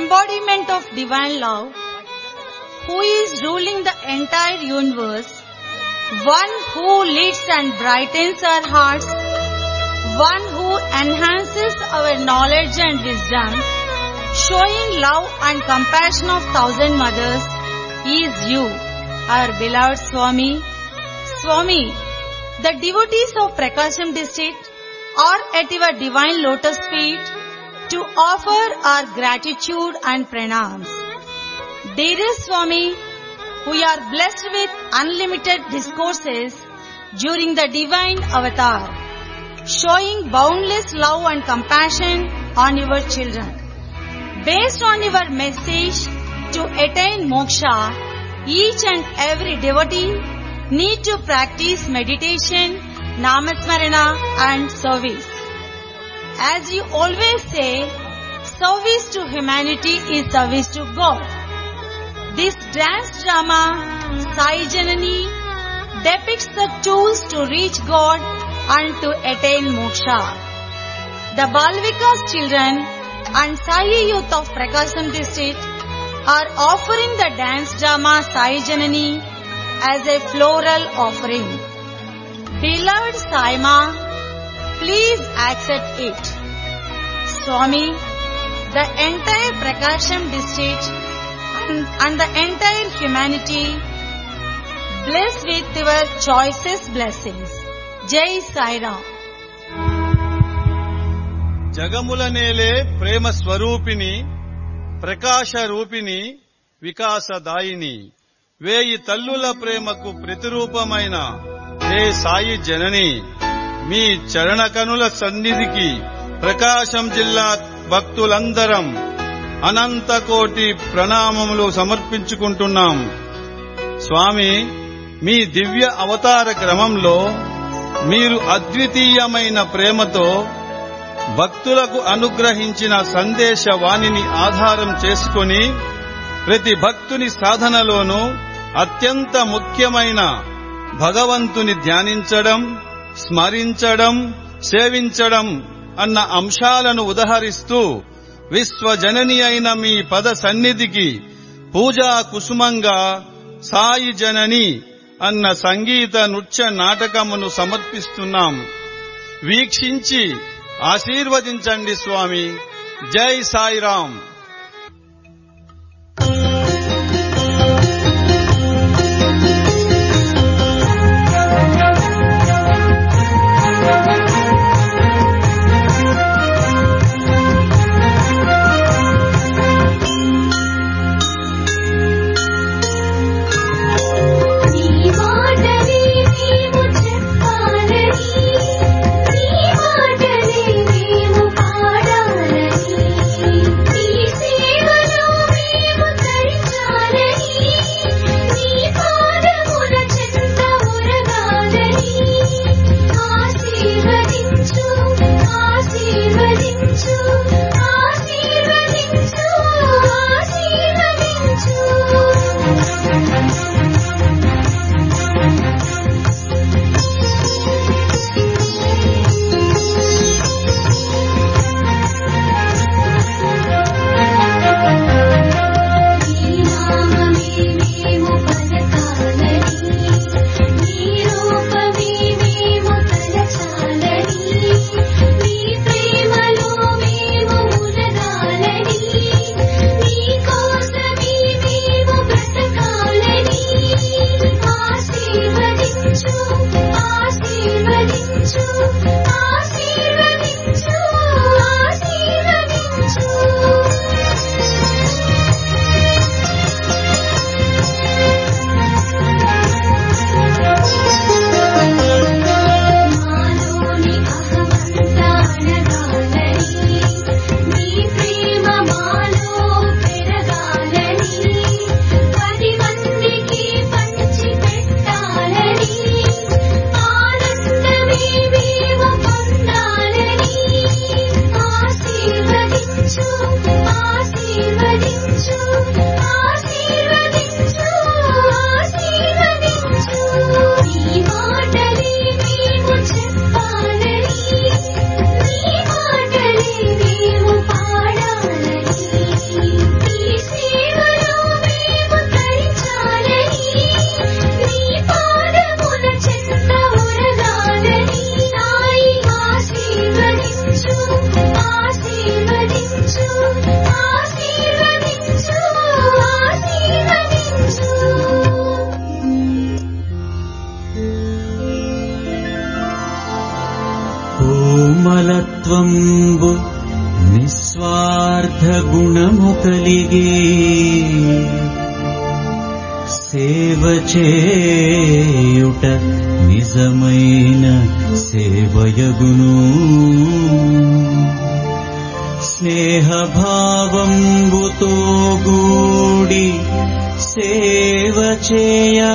embodiment of divine love, who is ruling the entire universe, one who leads and brightens our hearts, one who enhances our knowledge and wisdom, showing love and compassion of thousand mothers, is you, our beloved Swami. Swami, the devotees of Prakasham district are at your divine lotus feet to offer our gratitude and pranams. Dearest Swami, we are blessed with unlimited discourses during the divine avatar, showing boundless love and compassion on your children. Based on your message to attain moksha, each and every devotee need to practice meditation, namasmarana and service. As you always say, service to humanity is service to God. This dance drama, Sai Janani, depicts the tools to reach God and to attain moksha. The Balvikas children and Sai youth of Prakasham district are offering the dance drama Sai Janani as a floral offering. Beloved Saima, please accept it. Swami, the entire Prakasham district and, and the entire humanity blessed with your choicest blessings. Jai Sai Ram. జగముల నేలే ప్రేమ స్వరూపిణి ప్రకాశ రూపిణి వికాసదాయిని వేయి తల్లుల ప్రేమకు ప్రతిరూపమైన హే సాయి జనని మీ చరణకనుల సన్నిధికి ప్రకాశం జిల్లా భక్తులందరం అనంత కోటి ప్రణామములు సమర్పించుకుంటున్నాం స్వామి మీ దివ్య అవతార క్రమంలో మీరు అద్వితీయమైన ప్రేమతో భక్తులకు అనుగ్రహించిన సందేశ వాణిని ఆధారం చేసుకొని ప్రతి భక్తుని సాధనలోనూ అత్యంత ముఖ్యమైన భగవంతుని ధ్యానించడం స్మరించడం సేవించడం అన్న అంశాలను ఉదహరిస్తూ విశ్వజనని అయిన మీ పద సన్నిధికి పూజా కుసుమంగా సాయి జనని అన్న సంగీత నృత్య నాటకమును సమర్పిస్తున్నాం వీక్షించి ఆశీర్వదించండి స్వామి జై సాయిరాం నీ మాటలే నీవు చెప్పాలని నీ మాటలే నీవు పాడాలని నీ కోమలత్వంబు నిస్వార్థ గుణము కలిగి సేవ చేయుట నిజమైన సేవయగును స్నేహభావంబుతో గూడి సేవ చేయా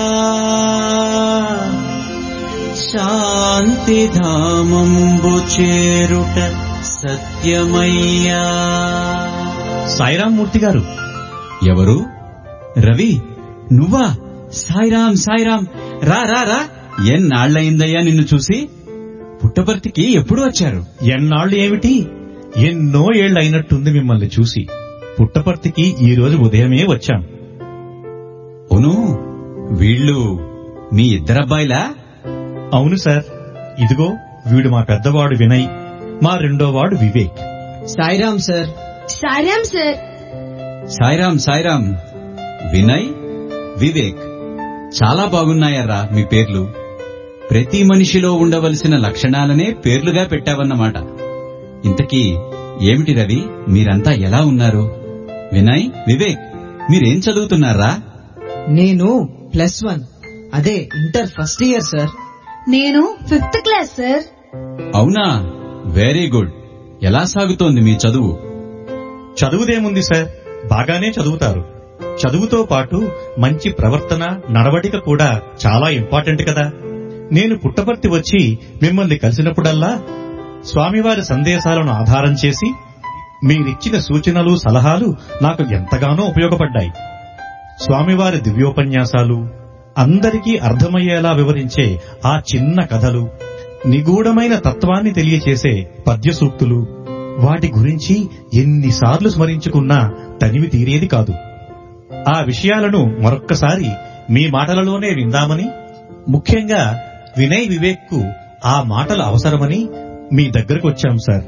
శాంతిధామంబు చేరుట సత్యమయ్యా సాయిరామ్మూర్తి గారు ఎవరు రవి నువ్వా సాయిరాం సాయిరాం రా రా రా ఎన్నాళ్లయిందయ్యా నిన్ను చూసి పుట్టపర్తికి ఎప్పుడు వచ్చారు ఎన్నాళ్ళు ఏమిటి ఎన్నో ఏళ్ళు అయినట్టుంది మిమ్మల్ని చూసి పుట్టపర్తికి ఈ రోజు ఉదయమే వచ్చాం అవును వీళ్ళు మీ ఇద్దరబ్బాయిలా అవును సార్ ఇదిగో వీడు మా పెద్దవాడు వినయ్ మా రెండోవాడు వివేక్ సాయిరామ్ సార్ సారాం సార్ సాయిరాం సాయిరాం వినయ్ వివేక్ చాలా బాగున్నాయర్రా మీ పేర్లు ప్రతి మనిషిలో ఉండవలసిన లక్షణాలనే పేర్లుగా పెట్టావన్నమాట ఇంతకీ ఏమిటి రవి మీరంతా ఎలా ఉన్నారు వినయ్ వివేక్ మీరేం చదువుతున్నారా నేను ప్లస్ వన్ అదే ఇంటర్ ఫస్ట్ ఇయర్ సార్ నేను ఫిఫ్త్ క్లాస్ సార్ అవునా వెరీ గుడ్ ఎలా సాగుతోంది మీ చదువు చదువుదేముంది సార్ బాగానే చదువుతారు చదువుతో పాటు మంచి ప్రవర్తన నడవడిక కూడా చాలా ఇంపార్టెంట్ కదా నేను పుట్టపర్తి వచ్చి మిమ్మల్ని కలిసినప్పుడల్లా స్వామివారి సందేశాలను ఆధారం చేసి మీరిచ్చిన సూచనలు సలహాలు నాకు ఎంతగానో ఉపయోగపడ్డాయి స్వామివారి దివ్యోపన్యాసాలు అందరికీ అర్థమయ్యేలా వివరించే ఆ చిన్న కథలు నిగూఢమైన తత్వాన్ని తెలియచేసే పద్య సూక్తులు వాటి గురించి ఎన్నిసార్లు స్మరించుకున్నా తనివి తీరేది కాదు ఆ విషయాలను మరొక్కసారి మీ మాటలలోనే విందామని ముఖ్యంగా వినయ్ వివేక్ ఆ మాటలు అవసరమని మీ దగ్గరకు వచ్చాం సార్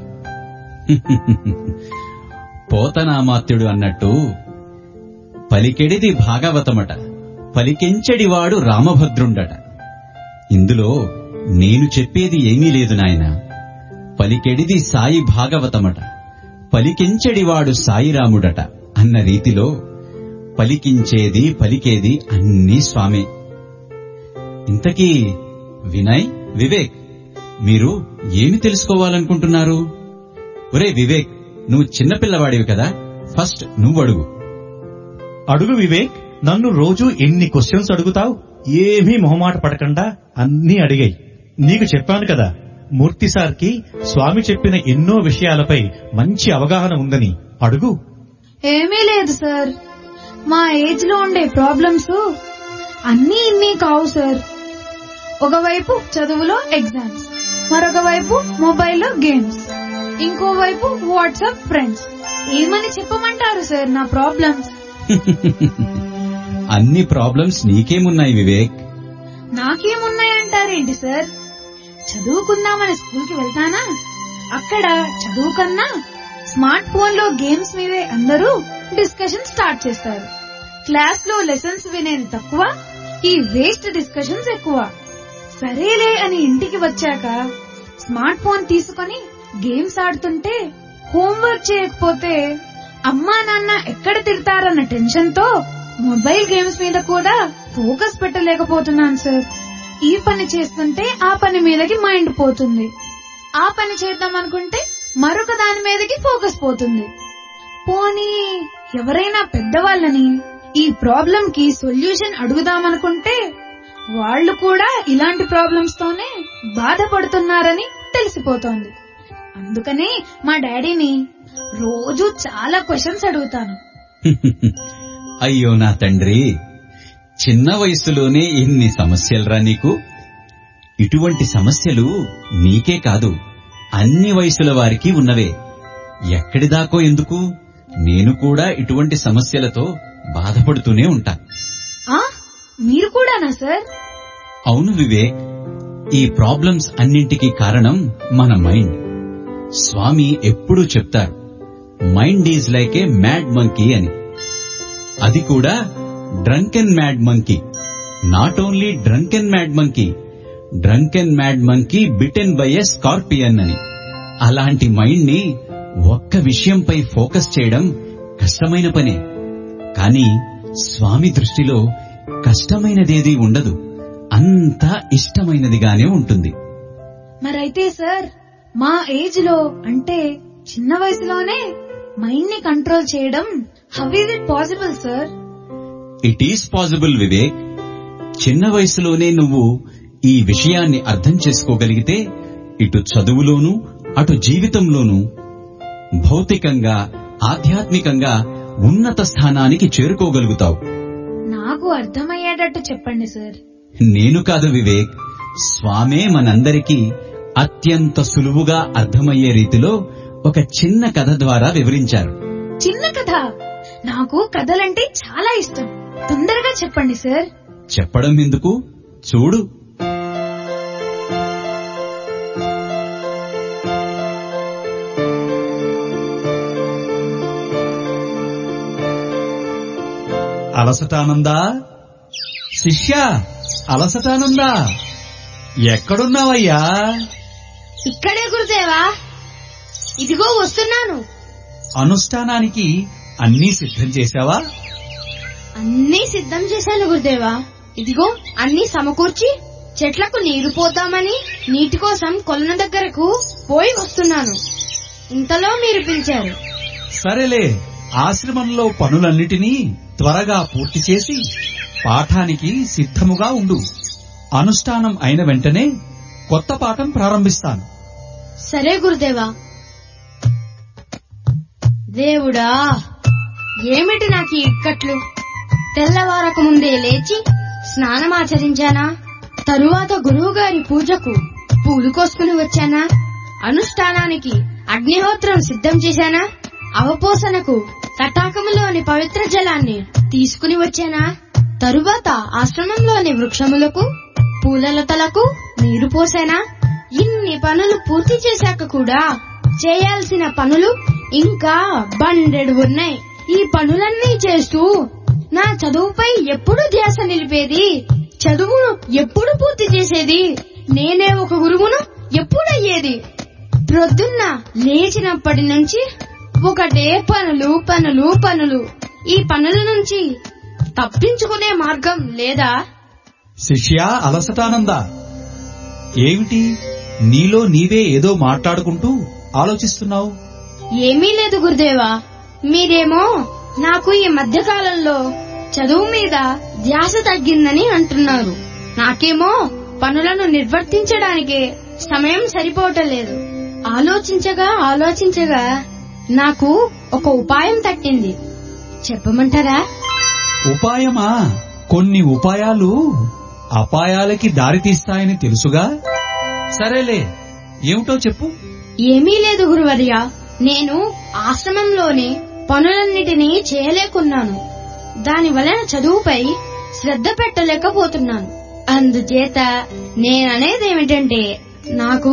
పోతనామాత్యుడు అన్నట్టు పలికెడిది భాగవతమట పలికెంచెడివాడు రామభద్రుండట ఇందులో నేను చెప్పేది ఏమీ లేదు నాయన పలికెడిది సాయి భాగవతమట పలికెంచెడివాడు సాయిరాముడట అన్న రీతిలో పలికించేది పలికేది అన్నీ స్వామే ఇంతకీ వినయ్ వివేక్ మీరు ఏమి తెలుసుకోవాలనుకుంటున్నారు ఒరే వివేక్ నువ్వు చిన్నపిల్లవాడివి కదా ఫస్ట్ నువ్వు అడుగు అడుగు వివేక్ నన్ను రోజు ఎన్ని క్వశ్చన్స్ అడుగుతావు ఏమీ మొహమాట పడకుండా అన్నీ అడిగాయి నీకు చెప్పాను కదా మూర్తి సార్కి స్వామి చెప్పిన ఎన్నో విషయాలపై మంచి అవగాహన ఉందని అడుగు ఏమీ లేదు సార్ మా ఏజ్ లో ఉండే ప్రాబ్లమ్స్ అన్నీ ఇన్ని కావు సార్ ఒకవైపు చదువులో ఎగ్జామ్స్ మరొక వైపు మొబైల్లో గేమ్స్ ఇంకోవైపు వాట్సాప్ ఫ్రెండ్స్ ఏమని చెప్పమంటారు సార్ నా ప్రాబ్లమ్స్ అన్ని ప్రాబ్లమ్స్ నీకేమున్నాయి వివేక్ నాకేమున్నాయంటారేంటి సార్ చదువుకుందామని స్కూల్ కి వెళ్తానా అక్కడ చదువు కన్నా స్మార్ట్ ఫోన్ లో గేమ్స్ మీదే అందరూ డిస్కషన్ స్టార్ట్ చేస్తారు క్లాస్ లో లెసన్స్ వినేది తక్కువ ఈ వేస్ట్ డిస్కషన్స్ ఎక్కువ సరేలే అని ఇంటికి వచ్చాక స్మార్ట్ ఫోన్ తీసుకొని గేమ్స్ ఆడుతుంటే హోంవర్క్ చేయకపోతే అమ్మా నాన్న ఎక్కడ తిడతారన్న టెన్షన్ తో మొబైల్ గేమ్స్ మీద కూడా ఫోకస్ పెట్టలేకపోతున్నాను సార్ ఈ పని చేస్తుంటే ఆ పని మీదకి మైండ్ పోతుంది ఆ పని చేద్దాం అనుకుంటే మరొక దాని మీదకి ఫోకస్ పోతుంది పోనీ ఎవరైనా పెద్దవాళ్ళని ఈ ప్రాబ్లం కి సొల్యూషన్ అడుగుదామనుకుంటే వాళ్ళు కూడా ఇలాంటి ప్రాబ్లమ్స్ తోనే బాధపడుతున్నారని తెలిసిపోతోంది అందుకనే మా డాడీని రోజు చాలా క్వశ్చన్స్ అడుగుతాను అయ్యో నా తండ్రి చిన్న వయసులోనే ఇన్ని సమస్యలరా నీకు ఇటువంటి సమస్యలు నీకే కాదు అన్ని వయసుల వారికి ఉన్నవే ఎక్కడిదాకో ఎందుకు నేను కూడా ఇటువంటి సమస్యలతో బాధపడుతూనే ఉంటా ఆ మీరు కూడానా సార్ అవును వివేక్ ఈ ప్రాబ్లమ్స్ అన్నింటికీ కారణం మన మైండ్ స్వామి ఎప్పుడూ చెప్తారు mind is like a mad monkey అని అది కూడా drunken mad monkey not only drunken mad monkey drunken mad monkey bitten by a scorpion అని అలాంటి మైండ్ ని ఒక్క విషయంపై ఫోకస్ చేయడం కష్టమైన పనే కానీ స్వామి దృష్టిలో కష్టమైనదేదీ ఉండదు అంతా ఇష్టమైనదిగానే ఉంటుంది మరైతే సార్ మా ఏజ్ లో అంటే చిన్న వయసులోనే మైండ్ ని కంట్రోల్ చేయడం how is it possible sir it is possible Vivek చిన్న వయసులోనే నువ్వు ఈ విషయాన్ని అర్థం చేసుకోగలిగితే ఇటు చదువులోనూ అటు జీవితంలోనూ భౌతికంగా ఆధ్యాత్మికంగా ఉన్నత స్థానానికి చేరుకోగలుగుతావు నాకు అర్థమయ్యేటట్టు చెప్పండి సార్ నేను కాదు వివేక్ స్వామే మనందరికీ అత్యంత సులువుగా అర్థమయ్యే రీతిలో ఒక చిన్న కథ ద్వారా వివరించారు చిన్న కథ నాకు కథలంటే చాలా ఇష్టం తొందరగా చెప్పండి సార్ చెప్పడం ఎందుకు చూడు అలసటానందా శిష్య అలసటానందా ఎక్కడున్నావయ్యా ఇక్కడే గురుదేవా ఇదిగో వస్తున్నాను అనుష్ఠానానికి అన్నీ సిద్ధం చేశావా అన్నీ సిద్ధం చేశాను గురుదేవా ఇదిగో అన్నీ సమకూర్చి చెట్లకు నీరు పోద్దామని నీటి కోసం కొలన దగ్గరకు పోయి వస్తున్నాను ఇంతలో మీరు పిలిచారు సరేలే ఆశ్రమంలో పనులన్నిటినీ త్వరగా పూర్తి చేసి పాఠానికి సిద్ధముగా ఉండు అనుష్ఠానం అయిన వెంటనే కొత్త పాఠం ప్రారంభిస్తాను సరే గురుదేవా దేవుడా ఏమిటి నాకు ఈ ఇక్కట్లు తెల్లవారక ముందే లేచి స్నానమాచరించానా తరువాత గురువుగారి పూజకు పూలు కోసుకుని వచ్చానా అనుష్ఠానానికి అగ్నిహోత్రం సిద్ధం చేశానా అవపోసనకు తటాకములోని పవిత్ర జలాన్ని తీసుకుని వచ్చానా తరువాత ఆశ్రమంలోని వృక్షములకు పూలలతలకు నీరు పోసానా ఇన్ని పనులు పూర్తి చేశాక కూడా చేయాల్సిన పనులు ఇంకా బండెడు ఉన్నాయి ఈ పనులన్నీ చేస్తూ నా చదువుపై ఎప్పుడు ధ్యాస నిలిపేది చదువును ఎప్పుడు పూర్తి చేసేది నేనే ఒక గురువును ఎప్పుడయ్యేది ప్రొద్దున్న లేచినప్పటి నుంచి ఒకటే పనులు పనులు పనులు ఈ పనుల నుంచి తప్పించుకునే మార్గం లేదా శిష్య అలసటానంద ఏమిటి నీలో నీవే ఏదో మాట్లాడుకుంటూ ఆలోచిస్తున్నావు ఏమీ లేదు గురుదేవా మీరేమో నాకు ఈ మధ్య కాలంలో చదువు మీద ధ్యాస తగ్గిందని అంటున్నారు నాకేమో పనులను నిర్వర్తించడానికి సమయం సరిపోవటం లేదు ఆలోచించగా ఆలోచించగా నాకు ఒక ఉపాయం తట్టింది చెప్పమంటారా ఉపాయమా కొన్ని ఉపాయాలు అపాయాలకి దారితీస్తాయని తెలుసుగా సరేలే ఏమిటో చెప్పు ఏమీ లేదు గురువర్య నేను ఆశ్రమంలోని పనులన్నిటినీ చేయలేకున్నాను దాని వలన చదువుపై శ్రద్ధ పెట్టలేకపోతున్నాను అందుచేత నేననేదేమిటంటే నాకు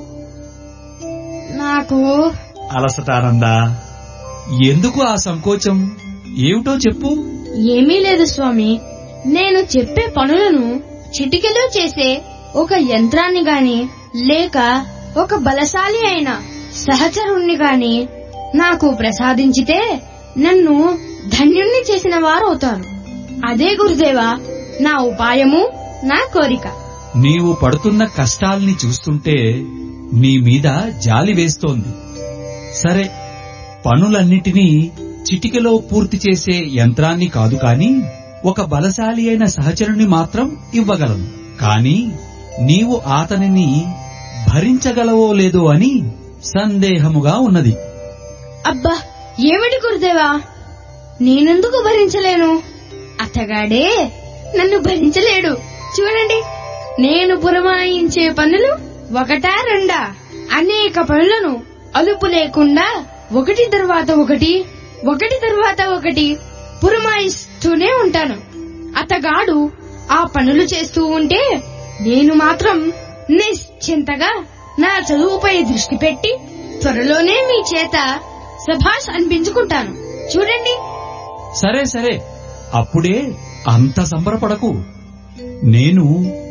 నాకు అలసటానంద ఎందుకు ఆ సంకోచం ఏమిటో చెప్పు ఏమీ లేదు స్వామి నేను చెప్పే పనులను చిటికెలో చేసే ఒక యంత్రాన్ని గాని లేక ఒక బలశాలి అయిన సహచరుణ్ణి గాని నాకు ప్రసాదించితే నన్ను ధన్యుణ్ణి చేసిన వారవుతారు అదే గురుదేవా నా ఉపాయము నా కోరిక నీవు పడుతున్న కష్టాల్ని చూస్తుంటే నీ మీద జాలి వేస్తోంది సరే పనులన్నిటినీ చిటికెలో పూర్తి చేసే యంత్రాన్ని కాదు కాని ఒక బలశాలి అయిన సహచరుని మాత్రం ఇవ్వగలను కాని నీవు అతనిని భరించగలవో లేదో అని సందేహముగా ఉన్నది అబ్బా ఏమిటి గురుదేవా నేనెందుకు భరించలేను అతగాడే నన్ను భరించలేడు చూడండి నేను పురమాయించే పనులు ఒకటా రెండా అనేక పనులను అలుపు లేకుండా ఒకటి తర్వాత ఒకటి ఒకటి తర్వాత ఒకటి పురమాయిస్తూనే ఉంటాను అతగాడు ఆ పనులు చేస్తూ ఉంటే నేను మాత్రం నిశ్చింతగా నా చదువుపై దృష్టి పెట్టి త్వరలోనే మీ చేత సభాష్ అనిపించుకుంటాను చూడండి సరే సరే అప్పుడే అంత సంబరపడకు నేను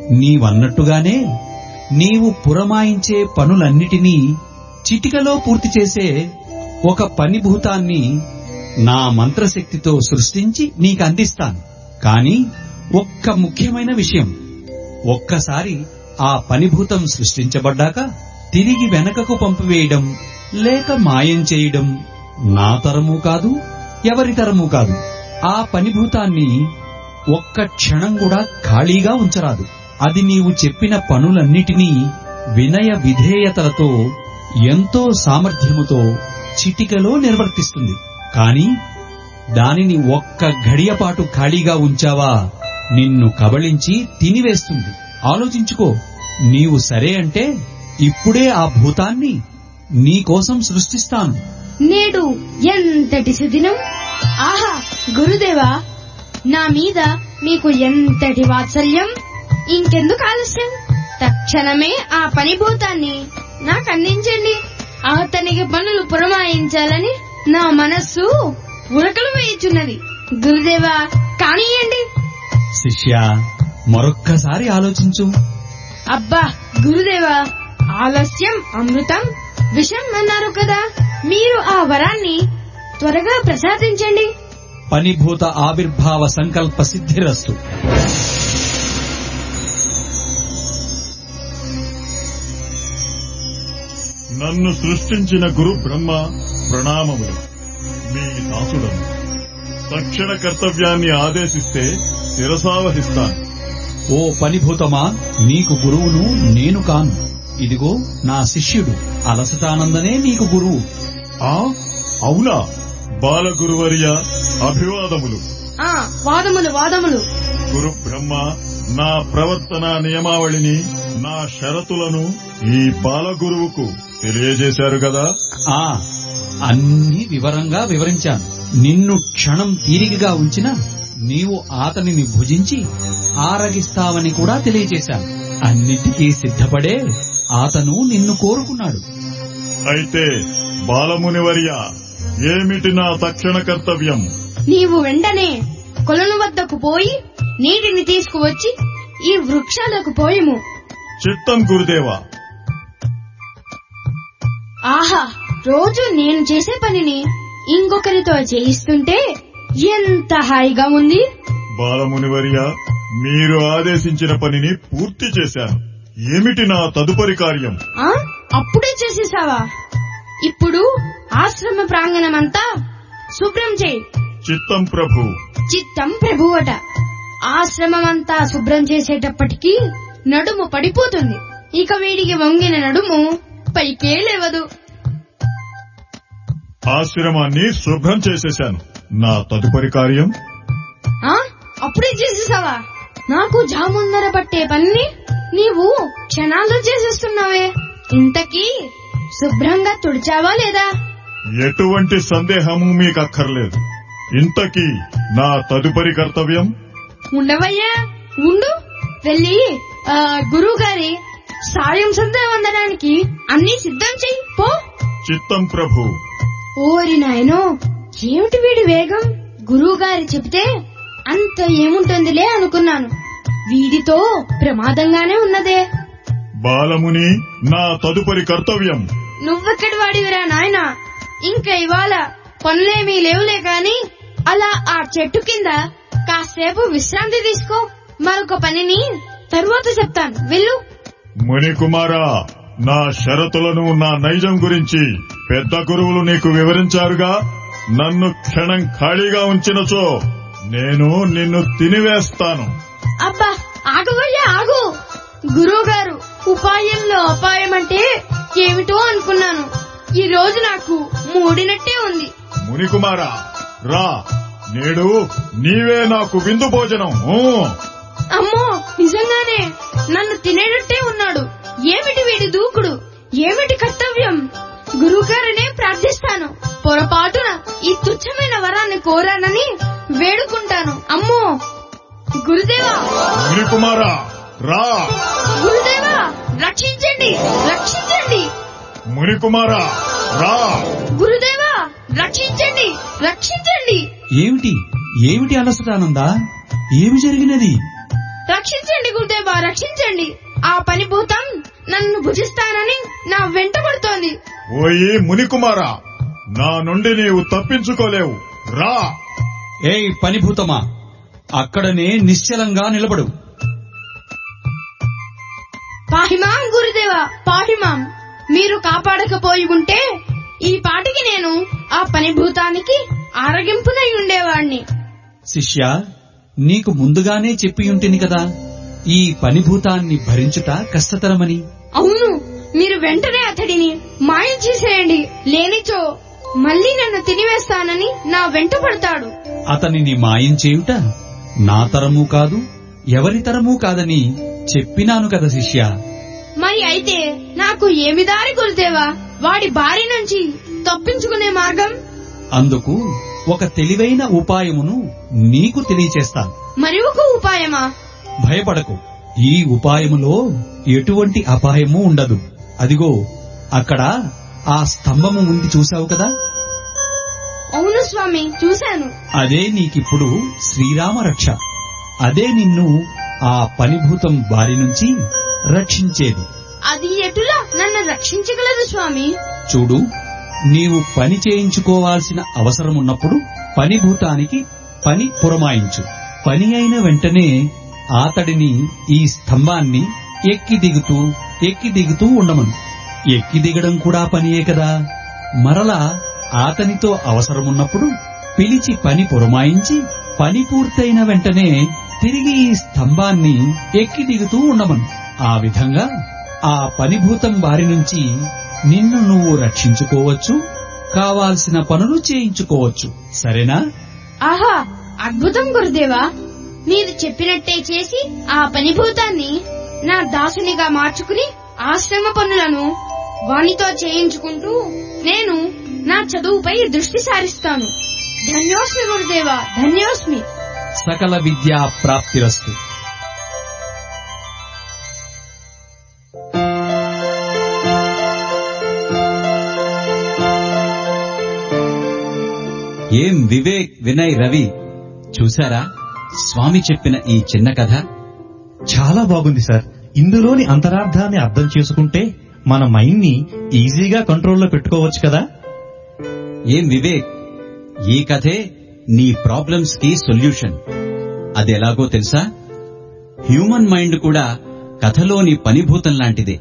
నీవన్నట్టుగానే నీవు పురమాయించే పనులన్నిటినీ చిటికలో పూర్తి చేసే ఒక పనిభూతాన్ని నా మంత్రశక్తితో సృష్టించి నీకు అందిస్తాను కాని ఒక్క ముఖ్యమైన విషయం ఒక్కసారి ఆ పనిభూతం సృష్టించబడ్డాక తిరిగి వెనకకు పంపివేయడం లేక మాయం చేయడం నా తరము కాదు ఎవరి తరము కాదు ఆ పనిభూతాన్ని ఒక్క క్షణం కూడా ఖాళీగా ఉంచరాదు అది నీవు చెప్పిన పనులన్నిటినీ వినయ విధేయతలతో ఎంతో సామర్థ్యముతో చిటికలో నిర్వర్తిస్తుంది కాని దానిని ఒక్క గడియపాటు ఖాళీగా ఉంచావా నిన్ను కబళించి తినివేస్తుంది ఆలోచించుకో నీవు సరే అంటే ఇప్పుడే ఆ భూతాన్ని నీకోసం సృష్టిస్తాను నేడు ఎంతటి సుదినం ఆహా గురుదేవా నా మీద మీకు ఎంతటి వాత్సల్యం ఇంకెందుకు ఆలస్యం తక్షణమే ఆ పనిభూతాన్ని నాకు అందించండి అతనికి పనులు పురమాయించాలని నా మనస్సు ఉరకలు వేయుచున్నది గురుదేవా కానియండి శిష్య మరొక్కసారి ఆలోచించు అబ్బా గురుదేవా ఆలస్యం అమృతం విషం అన్నారు కదా మీరు ఆ వరాన్ని త్వరగా ప్రసాదించండి పనిభూత ఆవిర్భావ సంకల్ప సిద్ధిరస్తు నన్ను సృష్టించిన గురు బ్రహ్మ ప్రణామములు మీ దాసుడను తక్షణ కర్తవ్యాన్ని ఆదేశిస్తే శిరసావహిస్తాను ఓ పనిభూతమా నీకు గురువును నేను కాను ఇదిగో నా శిష్యుడు అలసటానందనే నీకు గురువు ఆ అవునా బాలగురువర్య అభివాదములు ఆ వాదములు వాదములు గురు బ్రహ్మ నా ప్రవర్తన నియమావళిని నా షరతులను ఈ బాలగురువుకు తెలియజేశారు కదా ఆ అన్ని వివరంగా వివరించాను నిన్ను క్షణం తీరికగా ఉంచిన నీవు అతనిని భుజించి ఆరగిస్తావని కూడా తెలియజేశాను అన్నిటికీ సిద్ధపడే అతను నిన్ను కోరుకున్నాడు అయితే బాలమునివర్య ఏమిటి నా తక్షణ కర్తవ్యం నీవు వెంటనే కొలను వద్దకు పోయి నీటిని తీసుకువచ్చి ఈ వృక్షాలకు పోయము చిత్తం గురుదేవా ఆహా రోజు నేను చేసే పనిని ఇంకొకరితో చేయిస్తుంటే ఎంత హాయిగా ఉంది బాలమునివర్య మీరు ఆదేశించిన పనిని పూర్తి చేశాను ఏమిటి నా తదుపరి కార్యం ఆ అప్పుడే చేసేసావా ఇప్పుడు ఆశ్రమ ప్రాంగణమంతా శుభ్రం చేయి చిత్తం ప్రభు చిత్తం ప్రభువట ఆశ్రమమంతా శుభ్రం చేసేటప్పటికి నడుము పడిపోతుంది ఇక వీడికి వంగిన నడుము పైకే లేవదు ఆశ్రమాన్ని శుభ్రం చేసేశాను నా తదుపరి కార్యం ఆ అప్పుడే చేసేసావా నాకు జాముందర పట్టే పని నీవు క్షణాల్లో చేసేస్తున్నావే ఇంతకీ శుభ్రంగా తుడిచావా లేదా ఎటువంటి సందేహము మీకు అక్కర్లేదు ఇంతకీ నా తదుపరి కర్తవ్యం ఉండవయ్యా ఉండు వెళ్ళి ఆ, గురువు గారి సాయం సంధ్య వందనానికి అన్ని సిద్ధం చెయ్యి పో చిత్తం ప్రభు ఓరి నాయనో ఏమిటి వీడి వేగం గురువు గారి చెబితే అంత ఏముంటుందిలే అనుకున్నాను వీడితో ప్రమాదంగానే ఉన్నదే బాలముని నా తదుపరి కర్తవ్యం నువ్వెక్కడి వాడివిరా నాయనా ఇంకా ఇవాళ పనులేమీ లేవులే కాని అలా ఆ చెట్టు కింద కాసేపు విశ్రాంతి తీసుకో మరొక పనిని తరువాత చెప్తాను వెళ్ళు మునికుమారా నా షరతులను నా నైజం గురించి పెద్ద గురువులు నీకు వివరించారుగా నన్ను క్షణం ఖాళీగా ఉంచినచో నేను నిన్ను తినివేస్తాను అబ్బా ఆగవయ్యా ఆగు గురువు గారు ఉపాయంలో అపాయం అంటే ఏమిటో అనుకున్నాను ఈ రోజు నాకు మూడినట్టే ఉంది మునికుమారా రా నేడు నీవే నాకు విందు భోజనం ఊ. అమ్మో నిజంగానే నన్ను తినేటట్టే ఉన్నాడు ఏమిటి వీడి దూకుడు ఏమిటి కర్తవ్యం గురువుగారినే ప్రార్థిస్తాను పొరపాటున ఈ తుచ్చమైన వరాన్ని కోరానని వేడుకుంటాను అమ్మో గురుదేవా మునికుమారా రా గురుదేవా రక్షించండి రక్షించండి మునికుమారా రా గురుదేవా రక్షించండి రక్షించండి ఏమిటి ఏమిటి అలసటానందా ఏమి జరిగినది రక్షించండి గురుదేవా రక్షించండి ఆ పని భూతం నన్ను భుజిస్తానని నా వెంట పడుతోంది ఓయి మునికుమారా నా నుండి నీవు తప్పించుకోలేవు రా ఏయ్ పనిభూతమా అక్కడనే నిశ్చలంగా నిలబడు పాహిమాం గురుదేవా పాహిమాం మీరు కాపాడకపోయి ఉంటే ఈ పాటికి నేను ఆ పని భూతానికి ఆరగింపునై ఉండేవాణ్ణి శిష్య నీకు ముందుగానే చెప్పియుంటిని కదా ఈ పనిభూతాన్ని భరించుట కష్టతరమని అవును మీరు వెంటనే అతడిని మాయం చేసేయండి లేనిచో మళ్ళీ నన్ను తినివేస్తానని నా వెంట పడతాడు అతనిని మాయం చేయుట నా తరము కాదు ఎవరి తరము కాదని చెప్పినాను కదా శిష్య మరి అయితే నాకు ఏమి దారి గురుదేవా వాడి బారి నుంచి తప్పించుకునే మార్గం అందుకు ఒక తెలివైన ఉపాయమును నీకు తెలియచేస్తాను మరి ఒక ఉపాయమా భయపడకు ఈ ఉపాయములో ఎటువంటి అపాయము ఉండదు అదిగో అక్కడ ఆ స్తంభము ఉంది చూసావు కదా అవును స్వామి చూశాను అదే నీకిప్పుడు శ్రీరామ రక్ష అదే నిన్ను ఆ పనిభూతం బారి నుంచి రక్షించేది అది ఎటులా నన్ను రక్షించగలదు స్వామి చూడు నీవు పని చేయించుకోవాల్సిన అవసరమున్నప్పుడు పనిభూతానికి పని పురమాయించు పని అయిన వెంటనే ఆతడిని ఈ స్తంభాన్ని ఎక్కి దిగుతూ ఎక్కి దిగుతూ ఉండమను ఎక్కి దిగడం కూడా పనియే కదా మరలా ఆతనితో అవసరమున్నప్పుడు పిలిచి పని పురమాయించి పని పూర్తయిన వెంటనే తిరిగి ఈ స్తంభాన్ని ఎక్కి దిగుతూ ఉండమను ఆ విధంగా ఆ పనిభూతం బారి నుంచి నిన్ను నువ్వు రక్షించుకోవచ్చు కావాల్సిన పనులు చేయించుకోవచ్చు సరేనా ఆహా అద్భుతం గురుదేవా మీరు చెప్పినట్టే చేసి ఆ పనిభూతాన్ని నా దాసునిగా మార్చుకుని ఆశ్రమ పనులను వానితో చేయించుకుంటూ నేను నా చదువుపై దృష్టి సారిస్తాను ధన్యోస్మి గురుదేవా ధన్యోస్మి సకల విద్యా ప్రాప్తిరస్తు ఏం వివేక్ వినయ్ రవి చూసారా స్వామి చెప్పిన ఈ చిన్న కథ చాలా బాగుంది సార్ ఇందులోని అంతరార్థాన్ని అర్థం చేసుకుంటే మన మైండ్ ని ఈజీగా కంట్రోల్లో పెట్టుకోవచ్చు కదా ఏం వివేక్ ఈ కథే నీ ప్రాబ్లమ్స్ కి సొల్యూషన్ అది ఎలాగో తెలుసా హ్యూమన్ మైండ్ కూడా కథలోని పనిభూతం లాంటిదే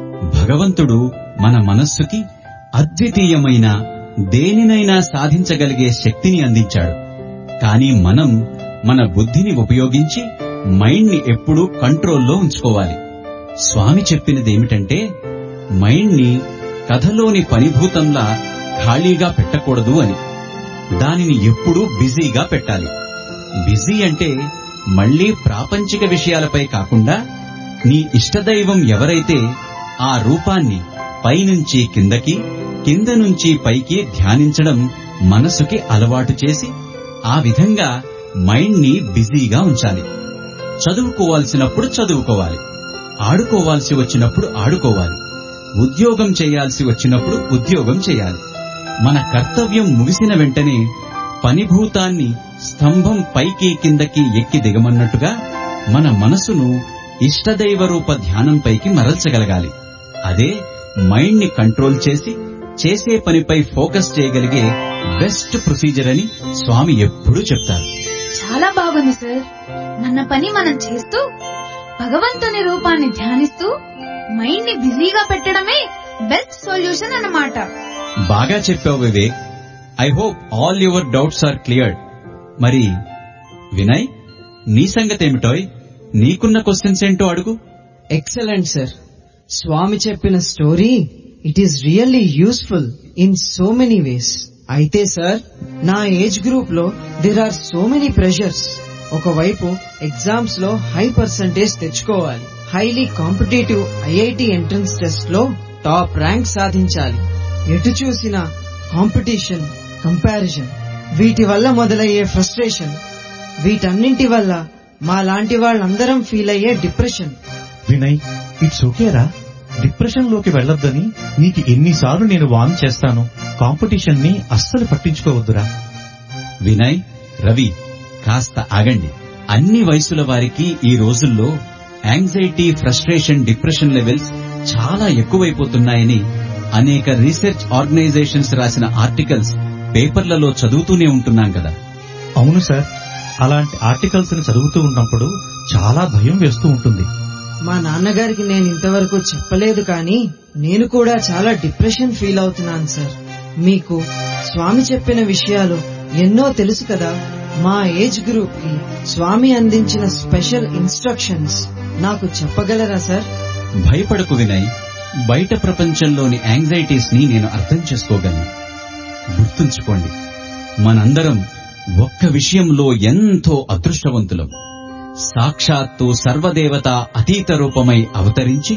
భగవంతుడు మన మనస్సుకి అద్వితీయమైన దేనినైనా సాధించగలిగే శక్తిని అందించాడు కానీ మనం మన బుద్ధిని ఉపయోగించి మైండ్ ని ఎప్పుడూ కంట్రోల్లో ఉంచుకోవాలి స్వామి చెప్పినదేమిటంటే మైండ్ ని కథలోని పనిభూతంలా ఖాళీగా పెట్టకూడదు అని దానిని ఎప్పుడూ బిజీగా పెట్టాలి బిజీ అంటే మళ్లీ ప్రాపంచిక విషయాలపై కాకుండా నీ ఇష్టదైవం ఎవరైతే ఆ రూపాన్ని పైనుంచి కిందకి కింద నుంచి పైకి ధ్యానించడం మనసుకి అలవాటు చేసి ఆ విధంగా మైండ్ ని బిజీగా ఉంచాలి చదువుకోవాల్సినప్పుడు చదువుకోవాలి ఆడుకోవాల్సి వచ్చినప్పుడు ఆడుకోవాలి ఉద్యోగం చేయాల్సి వచ్చినప్పుడు ఉద్యోగం చేయాలి మన కర్తవ్యం ముగిసిన వెంటనే పనిభూతాన్ని స్తంభం పైకి కిందకి ఎక్కి దిగమన్నట్టుగా మన మనసును ఇష్టదైవ రూప ధ్యానంపైకి మరల్చగలగాలి అదే మైండ్ ని కంట్రోల్ చేసి చేసే పనిపై ఫోకస్ చేయగలిగే బెస్ట్ ప్రొసీజర్ అని స్వామి ఎప్పుడూ చెప్తారు చాలా బాగుంది సార్ మన పని మనం చేస్తూ భగవంతుని రూపాన్ని ధ్యానిస్తూ మైండ్ ని బిజీగా పెట్టడమే బెస్ట్ సొల్యూషన్ అన్నమాట బాగా చెప్పావు Vivek I hope all your doubts are cleared మరి వినయ్ నీ సంగతేమిటోయ్ నీకున్న క్వశ్చన్స్ ఏంటో అడుగు ఎక్సలెంట్ సార్ స్వామి చెప్పిన story it is really useful in so many ways అయితే సార్ నా ఏజ్ గ్రూప్ లో there are so many pressures ఒకవైపు ఎగ్జామ్స్ లో హై పర్సంటేజ్ తెచ్చుకోవాలి highly competitive IIT entrance test లో టాప్ ర్యాంక్ సాధించాలి ఎటు చూసినా కాంపిటీషన్ కంపారిజన్ వీటి వల్ల మొదలయ్యే ఫ్రస్ట్రేషన్ వీటన్నింటి వల్ల మా లాంటి వాళ్ళందరం ఫీల్ అయ్యే డిప్రెషన్ వినయ్ ఇట్స్ ఓకేరా డిప్రెషన్ లోకి వెళ్లొద్దని నీకు ఎన్నిసార్లు నేను వార్న్ చేస్తాను కాంపిటీషన్ ని అస్సలు పట్టించుకోవద్దురా వినయ్ రవి కాస్త ఆగండి అన్ని వయసుల వారికి ఈ రోజుల్లో యాంగ్జైటీ ఫ్రస్ట్రేషన్ డిప్రెషన్ లెవెల్స్ చాలా ఎక్కువైపోతున్నాయని అనేక రీసెర్చ్ ఆర్గనైజేషన్స్ రాసిన ఆర్టికల్స్ పేపర్లలో చదువుతూనే ఉంటున్నాం కదా అవును సార్ అలాంటి ఆర్టికల్స్ ని చదువుతూ ఉన్నప్పుడు చాలా భయం వేస్తూ ఉంటుంది మా నాన్నగారికి నేను ఇంతవరకు చెప్పలేదు కానీ నేను కూడా చాలా డిప్రెషన్ ఫీల్ అవుతున్నాను సార్ మీకు స్వామి చెప్పిన విషయాలు ఎన్నో తెలుసు కదా మా ఏజ్ గ్రూప్ కి స్వామి అందించిన స్పెషల్ ఇన్స్ట్రక్షన్స్ నాకు చెప్పగలరా సార్ భయపడకు వినయ్ బయట ప్రపంచంలోని యాంగ్జైటీస్ ని నేను అర్థం చేసుకోగలను గుర్తుంచుకోండి మనందరం ఒక్క విషయంలో ఎంతో అదృష్టవంతులం సాక్షాత్తు సర్వదేవత అతీత రూపమై అవతరించి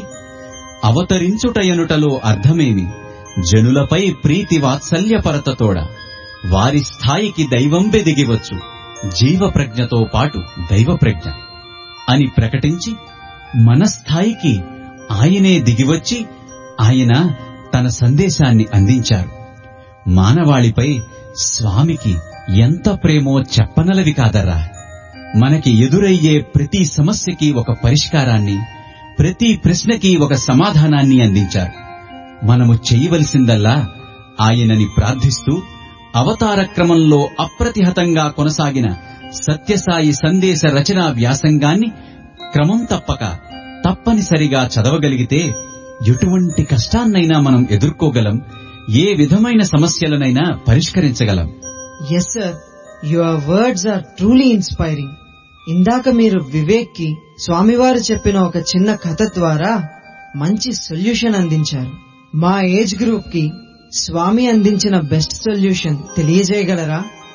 అవతరించుటయనుటలో అర్థమేమి జనులపై ప్రీతి వాత్సల్యపరతతోడ వారి స్థాయికి దైవం బెదిగివచ్చు జీవ ప్రజ్ఞతో పాటు దైవ ప్రజ్ఞ అని ప్రకటించి మన స్థాయికి ఆయనే దిగివచ్చి ఆయన తన సందేశాన్ని అందించారు మానవాళిపై స్వామికి ఎంత ప్రేమో చెప్పనలవి కాదర్రా మనకి ఎదురయ్యే ప్రతి సమస్యకి ఒక పరిష్కారాన్ని ప్రతి ప్రశ్నకి ఒక సమాధానాన్ని అందించారు మనము చేయవలసిందల్లా ఆయనని ప్రార్థిస్తూ అవతార క్రమంలో అప్రతిహతంగా కొనసాగిన సత్యసాయి సందేశ రచనా వ్యాసంగాన్ని క్రమం తప్పక తప్పనిసరిగా చదవగలిగితే ఎటువంటి కష్టాన్నైనా మనం ఎదుర్కోగలం ఏ విధమైన సమస్యలనైనా పరిష్కరించగలం yes sir your words are truly inspiring ఇందాక మీరు వివేక్ కి స్వామివారు చెప్పిన ఒక చిన్న కథ ద్వారా మంచి సొల్యూషన్ అందించారు మా ఏజ్ గ్రూప్ కి స్వామి అందించిన బెస్ట్ సొల్యూషన్ తెలియజేయగలరా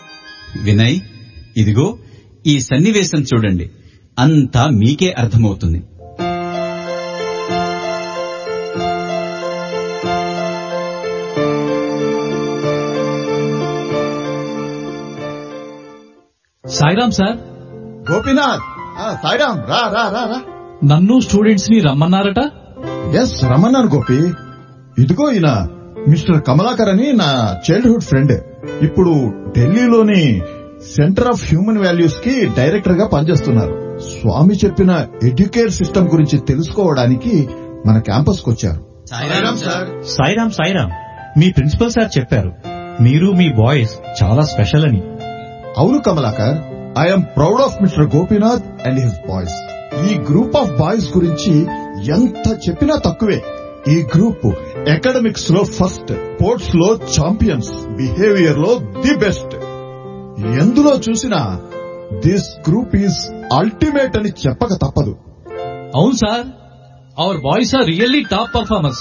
వినయ్ ఇదిగో ఈ సన్నివేశం చూడండి అంతా మీకే అర్థమవుతుంది సాయిరామ్ సార్ గోపీనాథ్ ఆ, సాయిరామ్ రా రా రా రా నన్ను స్టూడెంట్స్ ని రమ్మన్నారట ఎస్ రమ్మన్నాను గోపి ఇదిగో ఈయన మిస్టర్ కమలాకర్ అని నా చైల్డ్హుడ్ ఫ్రెండ్ ఇప్పుడు ఢిల్లీలోని సెంటర్ ఆఫ్ హ్యూమన్ వాల్యూస్ కి డైరెక్టర్ గా పనిచేస్తున్నారు స్వామి చెప్పిన ఎడ్యుకేర్ సిస్టమ్ గురించి తెలుసుకోవడానికి మన క్యాంపస్ కు వచ్చారు సాయిరామ్ సాయిరామ్ మీ ప్రిన్సిపల్ సార్ చెప్పారు మీరు మీ బాయ్స్ చాలా స్పెషల్ అని అవును Kamalakar I'm proud of mister Gopinath and his boys ఈ గ్రూప్ ఆఫ్ బాయ్స్ గురించి ఎంత చెప్పినా తక్కువే ఈ గ్రూప్ అకాడమిక్స్ లో ఫస్ట్ స్పోర్ట్స్ లో ఛాంపియన్స్ బిహేవియర్ లో ది బెస్ట్ ఎందులో చూసినా దిస్ గ్రూప్ ఈజ్ అల్టిమేట్ అని చెప్పక తప్పదు అవును sir our boys are really top performers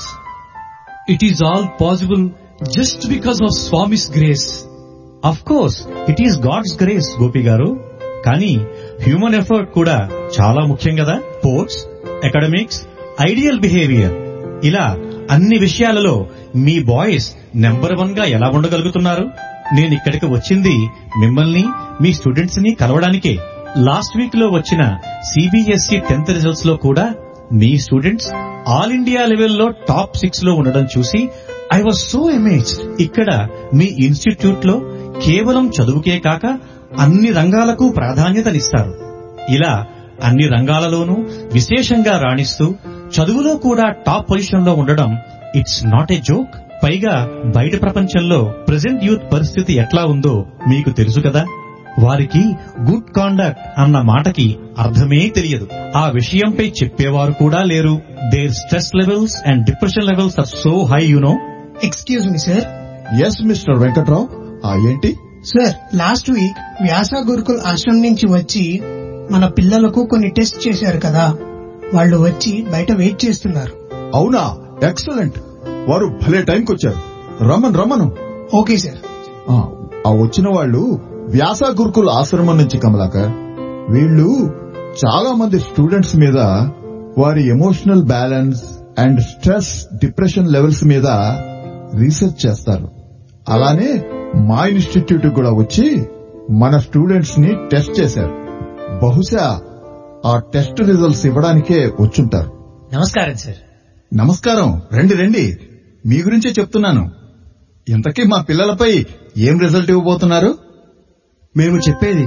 it is all possible just because of Swami's grace of course it is God's grace Gopi గారు కానీ హ్యూమన్ ఎఫర్ట్ కూడా చాలా ముఖ్యం కదా స్పోర్ట్స్ అకాడమిక్స్ ఐడియల్ బిహేవియర్ ఇలా అన్ని విషయాలలో మీ బాయ్స్ నెంబర్ వన్ గా ఎలా ఉండగలుగుతున్నారు నేను ఇక్కడికి వచ్చింది మిమ్మల్ని మీ స్టూడెంట్స్ ని కలవడానికే లాస్ట్ వీక్ లో వచ్చిన సిబిఎస్ఈ టెన్త్ రిజల్ట్స్ లో కూడా మీ స్టూడెంట్స్ ఆల్ ఇండియా లెవెల్లో టాప్ సిక్స్ లో ఉండడం చూసి ఐ వాజ్ సో అమేజ్డ్ ఇక్కడ మీ ఇన్స్టిట్యూట్ లో కేవలం చదువుకే కాక అన్ని రంగాలకు ప్రాధాన్యతనిస్తారు ఇలా అన్ని రంగాలలోనూ విశేషంగా రాణిస్తూ చదువులో కూడా టాప్ పొజిషన్ లో ఉండడం ఇట్స్ నాట్ ఏ జోక్ పైగా బయట ప్రపంచంలో ప్రజెంట్ యూత్ పరిస్థితి ఎట్లా ఉందో మీకు తెలుసు కదా వారికి గుడ్ కాండక్ట్ అన్న మాటకి అర్థమే తెలియదు ఆ విషయంపై చెప్పేవారు కూడా లేరు there stress levels and depression levels are so high you know excuse me sir yes mister Venkatrao ఆ ఏంటి sir last week Vyasa Gurukul Ashram నుంచి వచ్చి మన పిల్లలకు కొన్ని టెస్ట్ చేశారు కదా వాళ్ళు వచ్చి బయట వెయిట్ చేస్తున్నారు అవునా ఎక్సలెంట్ వారు భలే టైంకి వచ్చారు రమ్మను రమ్మను ఓకే సార్ ఆ, ఆ వచ్చిన వాళ్ళు వ్యాస గురుకుల ఆశ్రమం నుంచి కమలాకర్ వీళ్ళు చాలా మంది స్టూడెంట్స్ మీద వారి emotional balance and stress depression levels మీద రీసెర్చ్ చేస్తారు అలానే మా ఇన్స్టిట్యూట్ కూడా వచ్చి మన స్టూడెంట్స్ ని టెస్ట్ చేశారు బహుశా ఆ టెస్ట్ రిజల్ట్స్ ఇవ్వడానికే వచ్చుంటారు నమస్కారం సార్ నమస్కారం రండి రండి మీ గురించే చెప్తున్నాను ఇంతకీ మా పిల్లలపై ఏం రిజల్ట్ ఇవ్వబోతున్నారు మేము చెప్పేది